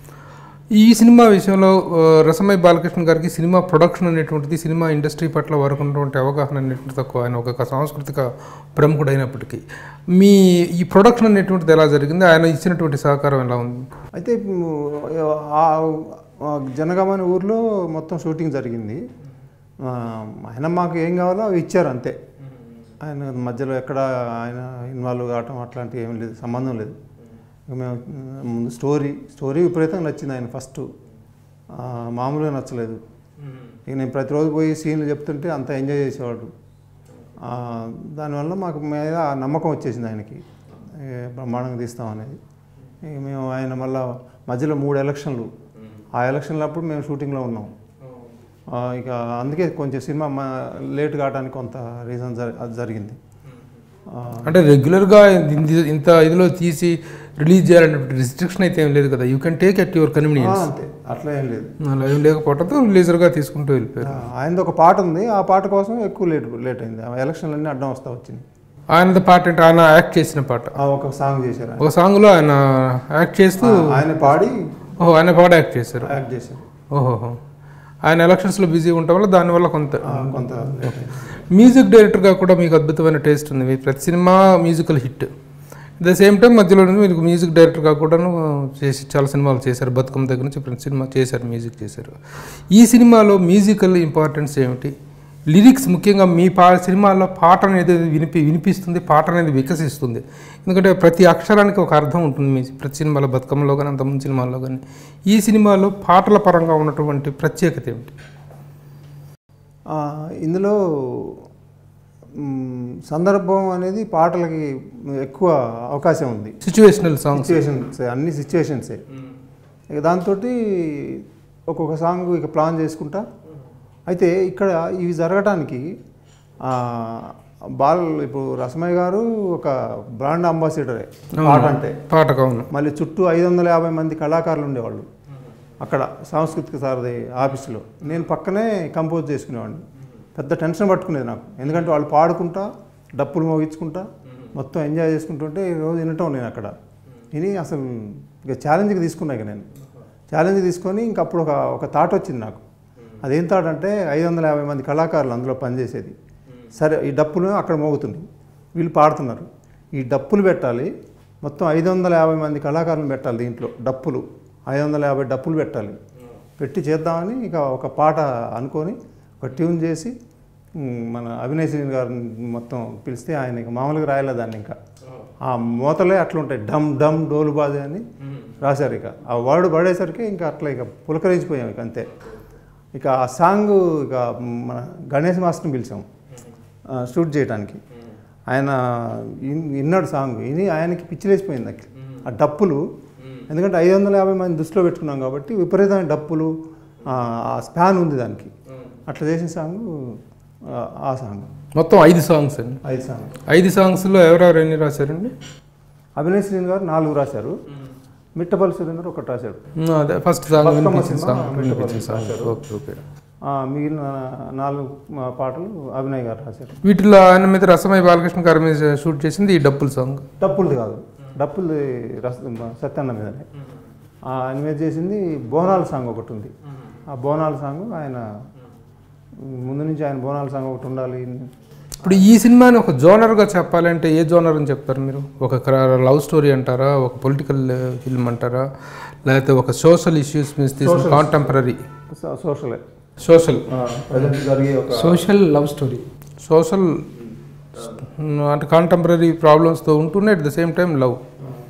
ఈ సినిమా విషయంలో ఆ, రసమై బాలకృష్ణ గారికి సినిమా ప్రొడక్షన్ అనేటువంటిది సినిమా ఇండస్ట్రీ పట్ల వరకు ఉన్నటువంటి అవగాహన అనేటువంటి తక్కువ ఆయన ఒక సాంస్కృతిక ప్రముఖుడు అయినప్పటికీ మీ ఈ ప్రొడక్షన్ అనేటువంటిది ఎలా జరిగింది ఆయన ఇచ్చినటువంటి సహకారం ఎలా ఉంది అయితే మ్, ఆ ఆ జనగామని ఊర్లో మొత్తం షూటింగ్ జరిగింది ఆ, ఆయన మాకు ఏం కావాలో అవి ఇచ్చారు అంతే ఆయన మధ్యలో ఎక్కడ ఆయన ఇన్వాల్వ్ కావటం అట్లాంటివి ఏం లేదు సంబంధం లేదు ఇక మేము మ్, ముందు స్టోరీ స్టోరీ విపరీతంగా నచ్చింది ఆయన ఫస్ట్ ఆ, మామూలుగా నచ్చలేదు ఇక నేను ప్రతిరోజు పోయి సీన్లు చెప్తుంటే అంత ఎంజాయ్ చేసేవాడు ఆ, దానివల్ల మాకు మీద ఆ నమ్మకం వచ్చేసింది ఆయనకి ఏ, బ్రహ్మాండంగా తీస్తాం అనేది ఇక మేము ఆయన మళ్ళా మధ్యలో మూడు ఎలక్షన్లు ఆ ఎలక్షన్లు అప్పుడు మేము షూటింగ్లో ఉన్నాం ఆ, ఇక అందుకే కొంచెం సినిమా మా లేట్ కావడానికి కొంత రీజన్ జరి అది జరిగింది ఆ, అంటే రెగ్యులర్గా ఇంత- ఇంత ఇదిలో తీసి రిలీజ్ చేయాలంటే రిస్ట్రిక్షన్ అయితే ఏం లేదు కదా you can take at your uh, convenience అంతే అట్లా ఏం లేదు అలా ఏం లేకపోవడంతో రిలీజర్గా తీసుకుంటూ వెళ్ళిపోయారు ఆ, ఆయనది ఒక పాట ఉంది ఆ పాట కోసం ఎక్కువ లేట్ లేట్ అయింది ఆ ఎలక్షన్లన్నీ అడ్డం వస్తా వచ్చింది ఆయనది పాట అంటే ఆయన యాక్ట్ చేసిన పాట ఆ ఒక సాంగ్ చేశారు ఆయన. ఒక సాంగ్లో ఆయన యాక్ట్ చేస్తూ ఆ, ఆయన పాడి ఓహో ఆయన పాట యాక్ట్ చేశారు యాక్ట్ చేశారు ఓహోహో ఆయన ఎలక్షన్స్లో బిజీ ఉండటం వల్ల దానివల్ల కొంత ఆ, కొంత లేట్ అయింది మ్యూజిక్ డైరెక్టర్గా కూడా మీకు అద్భుతమైన టేస్ట్ ఉంది మీ ప్రతి సినిమా musical hit the same time మధ్యలో మీరు మ్యూజిక్ డైరెక్టర్గా కూడాను చేసి చాలా సినిమాలు చేశారు బతుకమ్మ దగ్గర నుంచి ప్రతి సినిమా చేశారు మ్యూజిక్ చేశారు ఈ సినిమాలో మ్యూజికల్ ఇంపార్టెన్స్ ఏమిటి లిరిక్స్ ముఖ్యంగా మీ పా సినిమాల్లో పాట అనేది వినిపి వినిపిస్తుంది పాట అనేది వికసిస్తుంది ఎందుకంటే ప్రతి అక్షరానికి ఒక అర్థం ఉంటుంది మీ ప్రతి సినిమాలో బతుకమ్మలో కానీ అంతకుముందు సినిమాల్లో కానీ ఈ సినిమాలో పాటల పరంగా ఉన్నటువంటి ప్రత్యేకత ఏమిటి ఆ, ఇందులో మ్, సందర్భం అనేది పాటలకి ఎక్కువ అవకాశం ఉంది సిచ్యువేషనల్ సాంగ్స్ సిచ్యువేషన్స్ అన్ని సిచ్యువేషన్సే ఇక దాంతో ఒక్కొక్క సాంగ్ ఇక ప్లాన్ చేసుకుంటా అయితే ఇక్కడ ఇవి జరగటానికి ఆ, బాల్ ఇప్పుడు రసమయ్య గారు ఒక బ్రాండ్ అంబాసిడరే పాట అంటే పాటకు అవును మళ్ళీ చుట్టూ ఐదు వందల యాభై మంది కళాకారులు ఉండేవాళ్ళు అక్కడ సాంస్కృతిక సారథి ఆఫీసులో నేను పక్కనే కంపోజ్ చేసుకునేవాడిని పెద్ద టెన్షన్ పట్టుకునేది నాకు ఎందుకంటే వాళ్ళు పాడుకుంటా డప్పులు మోగించుకుంటా మొత్తం ఎంజాయ్ చేసుకుంటుంటే ఈ రోజు వినటం నేను అక్కడ విని అసలు ఇక ఛాలెంజ్కి తీసుకున్నా ఇక నేను ఛాలెంజ్ తీసుకొని ఇంక అప్పుడు ఒక ఒక థాట్ వచ్చింది నాకు అదేం థాట్ అంటే ఐదు వందల యాభై మంది కళాకారులు అందులో పనిచేసేది సరే ఈ డప్పులు అక్కడ మోగుతుంది వీళ్ళు పాడుతున్నారు ఈ డప్పులు పెట్టాలి మొత్తం ఐదు వందల యాభై మంది కళాకారులను పెట్టాలి దీంట్లో డప్పులు ఐదు వందల యాభై డప్పులు పెట్టాలి పెట్టి చేద్దామని ఇక ఒక పాట అనుకొని ఒక ట్యూన్ చేసి ఉమ్, మన అవినాష్ శ్రీని గారిని మొత్తం పిలిస్తే ఆయన ఇక మామూలుగా రాయలే దాన్ని ఇంకా ఆ మూతలే అట్లా ఉంటాయి డమ్ డమ్ డోలు బాజే అని రాశారు ఇక ఆ వర్డ్ పడేసరికి ఇంకా అట్లా ఇక పులకరించిపోయాం ఇక అంతే ఇక ఆ సాంగ్ ఇక మన గణేష్ మాస్టర్ని పిలిచాం ఆ, షూట్ చేయడానికి ఆయన ఇన్- విన్నాడు సాంగ్ విని ఆయనకి పిచ్చిలేసిపోయింది అక్కడ ఆ డప్పులు ఎందుకంటే ఐదు వందల యాభై మంది దృష్టిలో పెట్టుకున్నాం కాబట్టి విపరీతమైన డప్పులు ఆ, ఆ స్పాన్ ఉంది దానికి అట్లా చేసిన సాంగ్ ఆ, ఆ సాంగ్ మొత్తం ఐదు సాంగ్స్ అండి ఐదు సాంగ్ ఐదు సాంగ్స్లో ఎవరెవరు ఎన్ని రాశారండి అభినయ్ శ్రీని గారు నాలుగు రాశారు మిట్టపల్లి సురేందర్ ఒకటి రాశాడు ఉమ్, అదే ఫస్ట్ సాంగ్ బతుకమ్మ వినిపించిన సినిమా సాంగ్ వినిపించిన సాంగ్ ఓకే ఓకే ఆ, మిగిలిన నాలుగు ఆ, పాటలు అభినయ్ గారు రాశారు వీటిలో ఆయన మీద రసమయ్య బాలకృష్ణ గారి మీద షూట్ చేసింది ఈ డప్పుల్ సాంగ్ డప్పులది కాదు డప్పులది రస సత్యన్న మీదనే ఆ, ఆయన మీద చేసింది బోనాల సాంగ్ ఒకటి ఉంది ఆ బోనాల సాంగ్ ఆయన ముందు నుంచి ఆయన బోనాల సాంగ్ ఒకటి ఉండాలి ఇప్పుడు ఈ సినిమాని ఒక జోనర్గా చెప్పాలంటే ఏ జోనర్ అని చెప్తారు మీరు ఒక లవ్ స్టోరీ అంటారా ఒక పొలిటికల్ ఫిల్మ్ అంటారా లేకపోతే ఒక సోషల్ ఇష్యూస్ మీద తీసిన Social. కాంటెంపరీ సో- సోషలే సోషల్ ప్రజెంట్ జరిగే ఒక సోషల్ లవ్ స్టోరీ సోషల్ అంటే కాంటెంపరీ ప్రాబ్లమ్స్తో ఉంటూనే at the same time love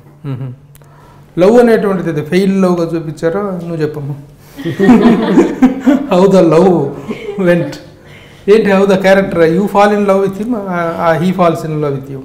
love అనేటువంటిది అది ఫెయిల్ లవ్గా చూపించారా నువ్వు చెప్పమ్మా హౌ ద లవ్ వెంట్ ఏంటి how the character you fall in love with him he falls in love with you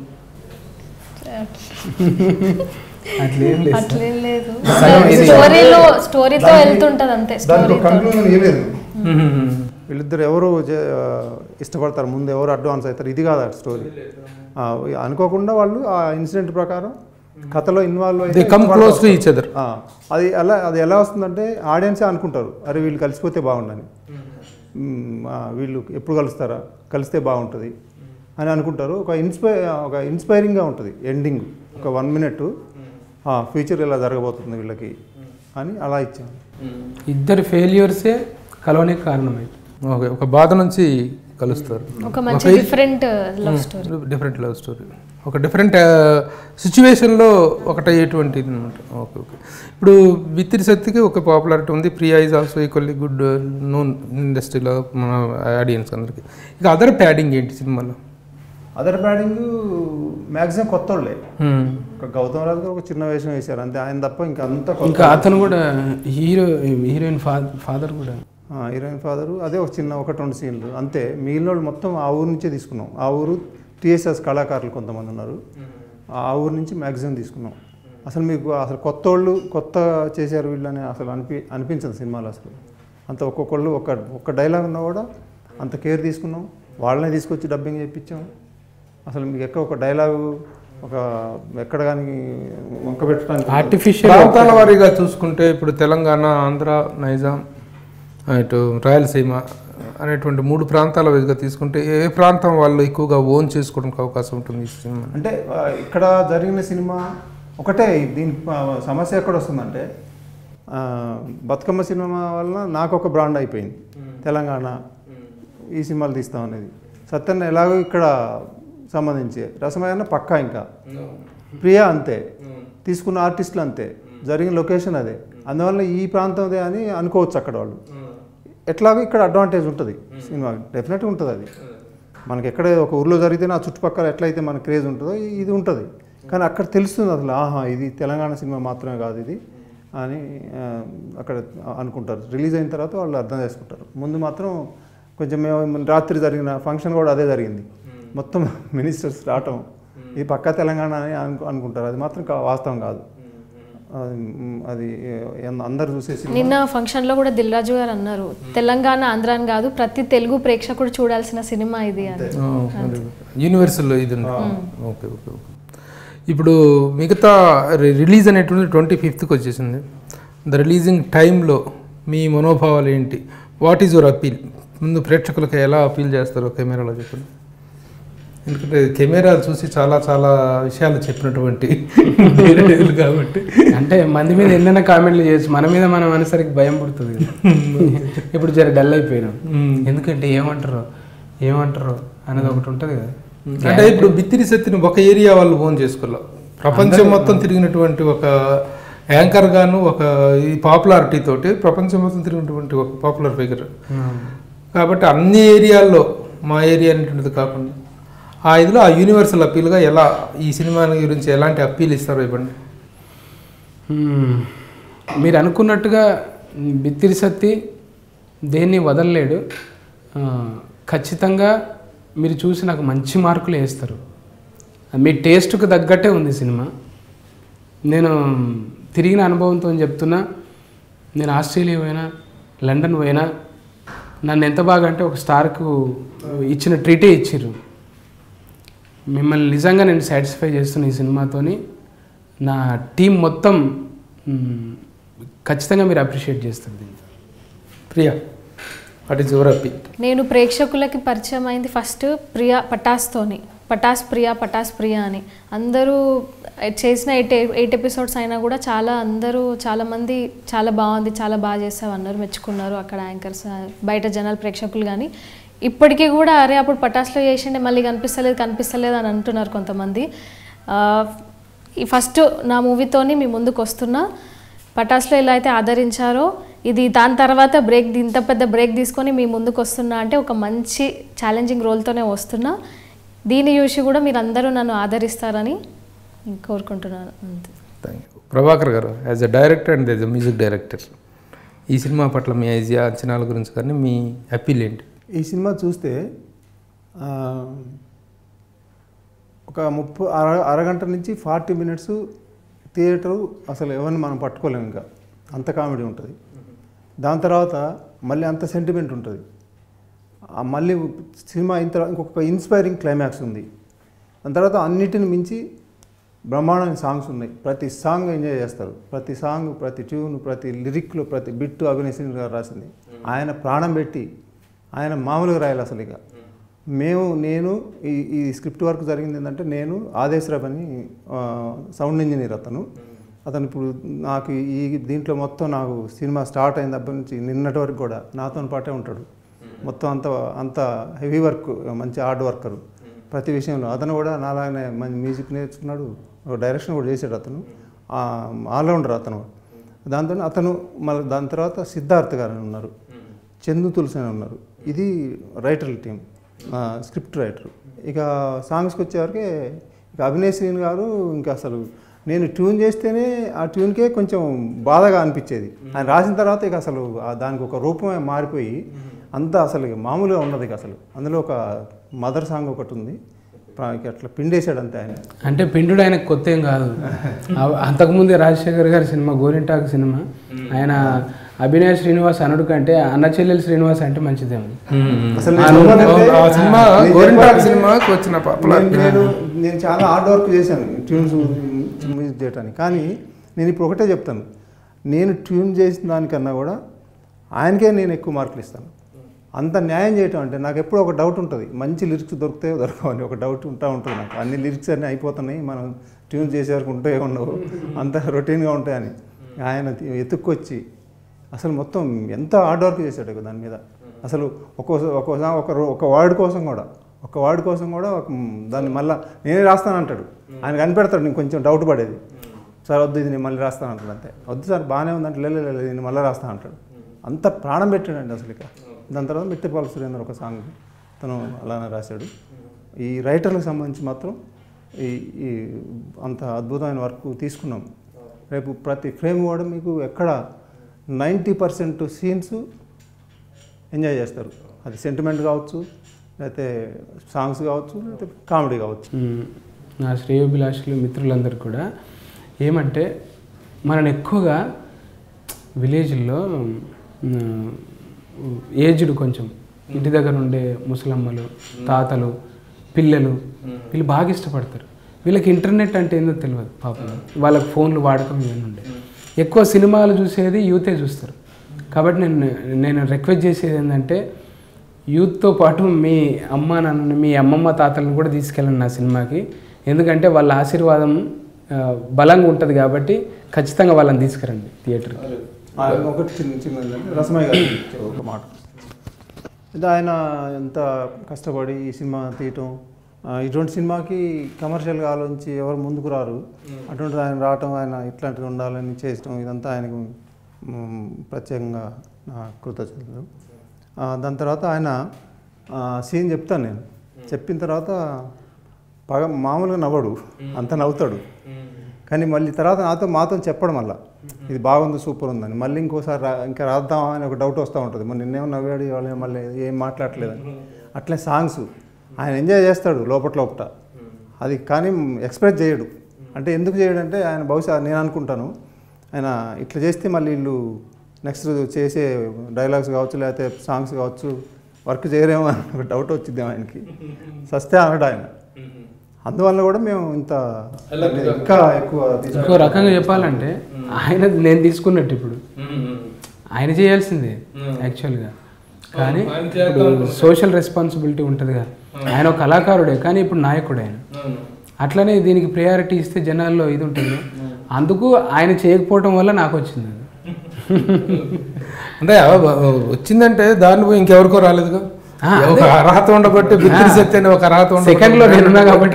అట్లేం లేదు సార్. అట్లేం లేదు సగం ఇది- స్టోరీలో స్టోరీతో వెళ్తుంటది అంతే దానికి ఒక స్టోరీతో కంక్లూజన్ ఇవ్వలేదు వీళ్ళిద్దరు ఎవరు జే- ఆ, ఇష్టపడతారు ముందు ఎవరు అడ్వాన్స్ అవుతారు ఇది కాదు స్టోరీ అనుకోకుండా వాళ్ళు ఆ ఇన్సిడెంట్ ప్రకారం కథలో involve they come close to each other ఆ, అది ఎలా అది ఎలా వస్తుందంటే ఆడియన్సే అనుకుంటారు అరే వీళ్ళు కలిసిపోతే బాగుండని మ్మ్, ఆ, వీళ్ళు ఎప్పుడు కలుస్తారా కలిస్తే బాగుంటుంది అని అనుకుంటారు ఒక ఇన్స్పై ఒక ఇన్స్పైరింగ్గా ఉంటుంది ఎండింగ్ ఒక వన్ మినిట్ ఫ్యూచర్ ఇలా జరగబోతుంది వీళ్ళకి అని అలా ఇచ్చాను ఇద్దరు ఫెయిల్యూర్సే కలవనికి కారణమైంది ఓకే ఒక బాధ నుంచి కలుస్తారు ఒక మంచి ఒక- different love story different love story ఒక డిఫరెంట్ సిచ్యువేషన్లో ఒకటయ్యేటువంటిది అనమాట ఓకే ఓకే ఇప్పుడు విత్తిరి సత్తికి ఒక పాపులారిటీ ఉంది Priya is also equally good known ఇండస్ట్రీలో మన ఆడియన్స్ అందరికి ఇక అదర్ ప్యాడింగ్ ఏంటి సినిమాలో అదర్ బ్యాటింగ్ మ్యాక్సిమం కొత్త వాళ్ళే Hmm. ఒక గౌతమ్ రాజు గారు ఒక చిన్న వేషం వేశారు అంతే ఆయన తప్ప ఇంకా అంతా ఇంకా అతను కూడా హీరో హీరోయిన్ ఫాదర్ కూడా హీరోయిన్ ఫాదరు అదే ఒక చిన్న ఒకటి రెండు సీన్లు అంతే మిగిలిన వాళ్ళు మొత్తం ఆ ఊరు నుంచే తీసుకున్నాం ఆ ఊరు టీఎస్ఎస్ కళాకారులు కొంతమంది ఉన్నారు ఆ ఊరు నుంచి మ్యాక్సిమం తీసుకున్నాం అసలు మీకు అసలు కొత్త వాళ్ళు కొత్త చేశారు వీళ్ళని అసలు అనిపి అనిపించదు సినిమాలో అసలు అంత ఒక్కొక్కళ్ళు ఒక ఒక్క డైలాగ్ ఉన్నా కూడా అంత కేర్ తీసుకున్నాం వాళ్ళనే తీసుకొచ్చి డబ్బింగ్ చేయించాం అసలు మీకు ఎక్కడ ఒక డైలాగు ఒక ఎక్కడ కానీ వంక పెట్టడానికి ఆర్టిఫిషియల్ ప్రాంతాల వారీగా చూసుకుంటే ఇప్పుడు తెలంగాణ ఆంధ్ర నైజాం ఇటు రాయలసీమ అనేటువంటి మూడు ప్రాంతాల వారీగా తీసుకుంటే ఏ ప్రాంతం వాళ్ళు ఎక్కువగా ఓన్ చేసుకోవడానికి అవకాశం ఉంటుంది ఈ సినిమా అంటే ఆ, ఇక్కడ జరిగిన సినిమా ఒకటే దీని ఆ, సమస్య ఎక్కడ వస్తుందంటే ఆ, బతుకమ్మ సినిమా వలన నాకు ఒక బ్రాండ్ అయిపోయింది తెలంగాణ ఈ సినిమాలు తీస్తాం అనేది సత్యన్న ఎలాగో ఇక్కడ సంబంధించి రసమయ్యన్న పక్కా ఇంకా ప్రియా అంతే తీసుకున్న ఆర్టిస్టులు అంతే జరిగిన లొకేషన్ అదే అందువల్ల ఈ ప్రాంతందే అని అనుకోవచ్చు అక్కడ వాళ్ళు ఎట్లాగో ఇక్కడ అడ్వాంటేజ్ ఉంటుంది సినిమా డెఫినెట్గా ఉంటుంది అది మనకి ఎక్కడ ఒక ఊర్లో జరిగితే ఆ చుట్టుపక్కల ఎట్లయితే మన క్రేజ్ ఉంటుందో ఇ- ఇది ఉంటుంది కానీ అక్కడ తెలుస్తుంది అసలు ఆహా ఇది తెలంగాణ సినిమా మాత్రమే కాదు ఇది అని ఆ, అక్కడ అనుకుంటారు రిలీజ్ అయిన తర్వాత వాళ్ళు అర్థం చేసుకుంటారు ముందు మాత్రం కొంచెం మేము రాత్రి జరిగిన ఫంక్షన్ కూడా అదే జరిగింది మొత్తం మినిస్టర్స్ రావటం ఇది పక్కా తెలంగాణ అని అనుకు అనుకుంటారు అది మాత్రం కా- వాస్తవం కాదు అది మ్, అది ఏ- అందరు చూసే సినిమా నిన్న ఫంక్షన్లో కూడా దిల్రాజు గారు అన్నారు తెలంగాణ ఆంధ్ర అని కాదు ప్రతి తెలుగు ప్రేక్షకుడు చూడాల్సిన సినిమా ఇది అని యూనివర్సల్ ఇది ఉంది. ఓకే ఓకే ఓకే ఇప్పుడు మిగతా రి- రిలీజ్ అనేటువంటి ట్వంటీ ఫిఫ్త్కి వచ్చేసింది ద రిలీజింగ్ టైంలో మీ మనోభావాలు ఏంటి వాట్ ఈజ్ యువర్ అపీల్ ముందు ప్రేక్షకులకు ఎలా అపీల్ చేస్తారో కెమెరాలో చెప్పండి ఎందుకంటే కెమెరా చూసి చాలా చాలా విషయాలు చెప్పినటువంటి డైరెక్టర్లు కాబట్టి అంటే మంది మీద ఎన్నైనా కామెంట్లు చేయొచ్చు మన మీద మనం అనేసరికి భయం పుడుతుంది కదా. ఇప్పుడు జర డల్ అయిపోయినాం ఎందుకంటే ఏమంటారు ఏమంటారు అనేది ఒకటి ఉంటుంది కదా అంటే ఇప్పుడు బిత్తిరి శక్తిని ఒక ఏరియా వాళ్ళు ఓన్ చేసుకోవాలి ప్రపంచం మొత్తం తిరిగినటువంటి ఒక యాంకర్ గాను ఒక ఈ పాపులారిటీ తోటి ప్రపంచం మొత్తం తిరిగినటువంటి ఒక పాపులర్ ఫిగర్ కాబట్టి అన్ని ఏరియాల్లో మా ఏరియా అనేటువంటిది కాకుండా ఆ ఇదిలో ఆ యూనివర్సల్ అప్పీల్గా ఎలా ఈ సినిమా గురించి ఎలాంటి అప్పీల్ ఇస్తారో ఇవ్వండి మ్మ్. మీరు అనుకున్నట్టుగా బిత్తిరి సత్తి దేన్ని వదలలేడు ఆ, ఖచ్చితంగా మీరు చూసి నాకు మంచి మార్కులు వేస్తారు మీ టేస్ట్కు తగ్గట్టే ఉంది సినిమా నేను తిరిగిన అనుభవంతో చెప్తున్నా నేను ఆస్ట్రేలియా పోయినా లండన్ పోయినా నన్ను ఎంత బాగా అంటే ఒక స్టార్కు ఇచ్చిన ట్రీటే ఇచ్చిర్రు మిమ్మల్ని నిజంగా నేను సాటిస్ఫై చేస్తున్న ఈ సినిమాతోని నా టీం మొత్తం మ్, ఖచ్చితంగా మీరు అప్రిషియేట్ చేస్తారు దీన్ని Priya what is your appeal నేను ప్రేక్షకులకి పరిచయం అయింది ఫస్ట్ ప్రియా పటాస్తోని పటాస్ ప్రియా పటాస్ ప్రియా అని అందరూ చేసిన ఎయిట్ ఎయిట్ ఎపిసోడ్స్ అయినా కూడా చాలా అందరూ చాలా మంది చాలా బాగుంది చాలా బాగా చేసావు అన్నారు మెచ్చుకున్నారు అక్కడ యాంకర్స్ బయట జనాలు ప్రేక్షకులు కానీ ఇప్పటికీ కూడా అరే అప్పుడు పటాస్లో చేసిండే మళ్ళీ కనిపిస్తలేదు కనిపిస్తలేదు అని అంటున్నారు కొంతమంది ఆ, ఈ ఫస్ట్ నా మూవీతోని మీ ముందుకు వస్తున్నా పటాస్లో ఎలా అయితే ఆదరించారో ఇది దాని తర్వాత బ్రేక్ ఇంత పెద్ద బ్రేక్ తీసుకొని మీ ముందుకు వస్తున్నా అంటే ఒక మంచి ఛాలెంజింగ్ రోల్తోనే వస్తున్నా దీన్ని చూసి కూడా మీరు అందరూ నన్ను ఆదరిస్తారని కోరుకుంటున్నాను అంతే thank you Prabhakar garu as a director and as a music director ఈ సినిమా పట్ల మీ ఐజియా అంచనాల గురించి కానీ మీ అప్పీల్ ఏంటి ఈ సినిమా చూస్తే ఆ, ఒక ముప్పై అర అరగంట నుంచి ఫార్టీ మినిట్స్ థియేటరు అసలు ఎవరిని మనం పట్టుకోలేము ఇంకా అంత కామెడీ ఉంటుంది దాని తర్వాత మళ్ళీ అంత సెంటిమెంట్ ఉంటుంది ఆ మళ్ళీ సినిమా అయిన తర్వాత ఇంకొక ఇన్స్పైరింగ్ క్లైమాక్స్ ఉంది దాని తర్వాత అన్నిటిని మించి బ్రహ్మాండమైన సాంగ్స్ ఉన్నాయి ప్రతి సాంగ్ ఎంజాయ్ చేస్తారు ప్రతి సాంగ్ ప్రతి ట్యూన్ ప్రతి లిరిక్లో ప్రతి బిట్టు అభినయ్ సింగ్ గారు రాసింది ఆయన ప్రాణం పెట్టి ఆయన మామూలుగా రాయాలి అసలు ఇక మేము నేను ఈ ఈ స్క్రిప్ట్ వర్క్ జరిగింది ఏంటంటే నేను ఆదేశ్రాబ్ అని ఆ, సౌండ్ ఇంజనీర్ అతను అతను ఇప్పుడు నాకు ఈ దీంట్లో మొత్తం నాకు సినిమా స్టార్ట్ అయిన దగ్గర నుంచి నిన్నటి వరకు కూడా నాతో పాటే ఉంటాడు మొత్తం అంత అంత హెవీ వర్క్ మంచి హార్డ్ వర్కరు ప్రతి విషయంలో అతను కూడా నాలాగనే మంచి మ్యూజిక్ నేర్చుకున్నాడు ఒక డైరెక్షన్ కూడా చేశాడు అతను ఆల్రౌండర్ అతను దాంతో అతను మళ్ళీ దాని తర్వాత సిద్ధార్థ్ గారు అని ఉన్నారు చందు తులసి అని ఉన్నారు ఇది రైటర్ల టీం స్క్రిప్ట్ రైటర్ ఇక సాంగ్స్కి వచ్చేవరకే ఇక అభినయ్ శ్రీన్ గారు ఇంకా అసలు నేను ట్యూన్ చేస్తేనే ఆ ట్యూన్కే కొంచెం బాధగా అనిపించేది ఆయన రాసిన తర్వాత ఇక అసలు ఆ దానికి ఒక రూపమే మారిపోయి అంతా అసలు ఇక మామూలుగా ఉండదు ఇక అసలు అందులో ఒక మదర్ సాంగ్ ఒకటి ఉంది ప్రా- ఇక అట్లా పిండేశాడు అంతే ఆయన అంటే పిండుడు ఆయనకు కొత్త ఏం కాదు ఆ- అంతకుముందే రాజశేఖర్ గారి సినిమా గోరింటాకు సినిమా ఆయన అభినయ శ్రీనివాస్ అనుడు కంటే అన్న చెల్లెలు శ్రీనివాస్ అంటే మంచిదేమో అసలు ఆ, నేను నువ్వు- చెప్పాలంటే- ఆ సినిమా నేను గోరింటాక్ చెప్పాలి- సినిమాకి వచ్చిన పాపులర్ నేను- నేను నేను చాలా హార్డ్ వర్క్ చేశాను ట్యూన్స్ మ్యూజిక్ చేయడానికి కానీ నేను ఇప్పుడు ఒకటే చెప్తాను నేను ట్యూన్ చేసిన దానికన్నా కూడా ఆయనకే నేను ఎక్కువ మార్కులు ఇస్తాను అంత న్యాయం చేయటం అంటే నాకు ఎప్పుడూ ఒక డౌట్ ఉంటుంది మంచి లిరిక్స్ దొరుకుతాయో దొరకవని ఒక డౌట్ ఉంటా ఉంటుంది నాకు అన్ని లిరిక్స్ అన్నీ అయిపోతున్నాయి మనం ట్యూన్ చేసే వరకు ఉంటాయో ఉండవు అంత రొటీన్గా ఉంటాయని ఆయన ఎత్తుక్కొచ్చి అసలు మొత్తం ఎంత హార్డ్ వర్క్ చేశాడు దాని మీద అసలు ఒక్కో ఒక్కో ఒక రో- ఒక వర్డ్ కోసం కూడా ఒక వర్డ్ కోసం కూడా ఒక దాన్ని మళ్ళీ నేనే రాస్తాను అంటాడు ఆయన కనిపెడతాడు నేను కొంచెం డౌట్ పడేది సార్ వద్దు ఇది నేను మళ్ళీ రాస్తాను అంటాడు అంతే వద్దు సార్ బాగానే ఉందంటే లేదు లేదు, లేదు నేను మళ్ళీ రాస్తాను అంటాడు అంత ప్రాణం పెట్టాడండి అసలు ఇక దాని తర్వాత మిట్టపాల సురేంద్ర ఒక సాంగ్ తను అలానే రాశాడు ఈ రైటర్లకు సంబంధించి మాత్రం ఈ ఈ అంత అద్భుతమైన వర్క్ తీసుకున్నాం రేపు ప్రతి ఫ్రేమ్ కూడా మీకు ఎక్కడ నైంటీ పర్సెంట్ సీన్స్ ఎంజాయ్ చేస్తారు అది సెంటిమెంట్ కావచ్చు లేకపోతే సాంగ్స్ కావచ్చు లేకపోతే కామెడీ కావచ్చు మ్మ్. నా శ్రేయోభిలాషులు మిత్రులందరూ కూడా ఏమంటే మనని ఎక్కువగా విలేజ్లో ఏజ్డ్ కొంచెం ఇంటి దగ్గర ఉండే ముసలమ్మలు తాతలు పిల్లలు వీళ్ళు బాగా ఇష్టపడతారు వీళ్ళకి ఇంటర్నెట్ అంటే ఏందో తెలియదు పాపం వాళ్ళకి ఫోన్లు వాడకం ఇవన్నీ ఉండే ఎక్కువ సినిమాలు చూసేది యూతే చూస్తారు కాబట్టి నేను నేను రిక్వెస్ట్ చేసేది ఏంటంటే యూత్తో పాటు మీ అమ్మ నాన్నని మీ అమ్మమ్మ తాతలను కూడా తీసుకెళ్ళండి నా సినిమాకి ఎందుకంటే వాళ్ళ ఆశీర్వాదం ఆ, బలంగా ఉంటుంది కాబట్టి ఖచ్చితంగా వాళ్ళని తీసుకురండి థియేటర్కి ఆయన ఒకటి చిన్న చిన్నది రసమయ్య గారు ఒక మాట ఇది ఆయన ఎంత కష్టపడి ఈ సినిమా తీయటం ఆ, ఇటువంటి సినిమాకి కమర్షియల్గా ఆలోచించి ఎవరు ముందుకు రారు అటువంటిది ఆయన రావటం ఆయన ఇట్లాంటిది ఉండాలని చేయటం ఇదంతా ఆయనకు మ్, ప్రత్యేకంగా నా కృతజ్ఞతలు ఆ, దాని తర్వాత ఆయన సీన్ చెప్తాను నేను చెప్పిన తర్వాత పగ మామూలుగా నవ్వడు అంత నవ్వుతాడు కానీ మళ్ళీ తర్వాత నాతో మాతో చెప్పడం వల్ల ఇది బాగుంది సూపర్ ఉందని మళ్ళీ ఇంకోసారి రా ఇంకా రాద్దామా అని ఒక డౌట్ వస్తూ ఉంటుంది మరి నిన్నేమో నవ్వాడు ఇవాళ మళ్ళీ ఏం మాట్లాడలేదని అట్లే సాంగ్స్ ఆయన ఎంజాయ్ చేస్తాడు లోపట లోపట అది కానీ ఎక్స్ప్రెస్ చేయడు అంటే ఎందుకు చేయడంటే ఆయన బహుశా నేను అనుకుంటాను ఆయన ఇట్లా చేస్తే మళ్ళీ వీళ్ళు నెక్స్ట్ చేసే డైలాగ్స్ కావచ్చు లేకపోతే సాంగ్స్ కావచ్చు వర్క్ చేయరేమో అని ఒక డౌట్ వచ్చింది ఆయనకి సస్తే అనడు ఆయన అందువల్ల కూడా మేము ఇంత ఇంకా ఎక్కువ తీసుకు ఇంకో రకంగా చెప్పాలంటే ఆయన నేను తీసుకున్నట్టు ఇప్పుడు ఆయన చేయాల్సిందే యాక్చువల్గా కానీ ఇప్పుడు సోషల్ రెస్పాన్సిబిలిటీ ఉంటుందిగా ఆయన ఒక కళాకారుడే కానీ ఇప్పుడు నాయకుడు ఆయన అట్లనే దీనికి ప్రయారిటీ ఇస్తే జనాల్లో ఇది ఉంటుంది అందుకు ఆయన చేయకపోవటం వల్ల నాకు వచ్చింది అది అంటే ఆ బ- వచ్చిందంటే దాన్ని పోయి ఇంకెవరికో రాలేదుగా ఆ, ఒక అర్హత ఉండబట్టి బిత్తిరి శక్తి అనే ఒక అర్హత Second లో నేనున్నా కాబట్టి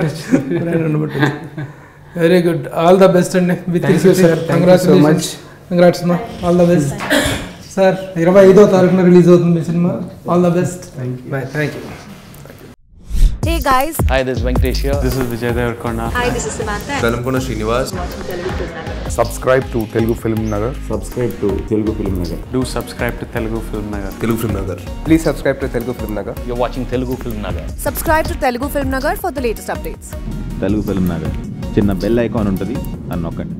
very good all the best అండి Bithiri Thank you, sir. Thank you so congratulations much. Congrats మా ఆల్ ద బెస్ట్ సార్ ఇరవై ఐదో తారీఖున రిలీజ్ అవుతుంది మీ సినిమా all the best bye thank you Hey guys, Hi, this is Venkatesh here. This is Vijay Devarkonda. hi, this is Samantha. Velankonda Srinivas subscribe to Telugu Film Nagar. Subscribe to Telugu film Nagar Do subscribe to Telugu Film Nagar. Telugu film Nagar Please subscribe to Telugu Film Nagar. You're watching Telugu Film Nagar. Subscribe to Telugu Film Nagar for the latest updates. Telugu film Nagar చిన్న బెల్ ఐకాన్ ఉంటుంది అని నొక్కండి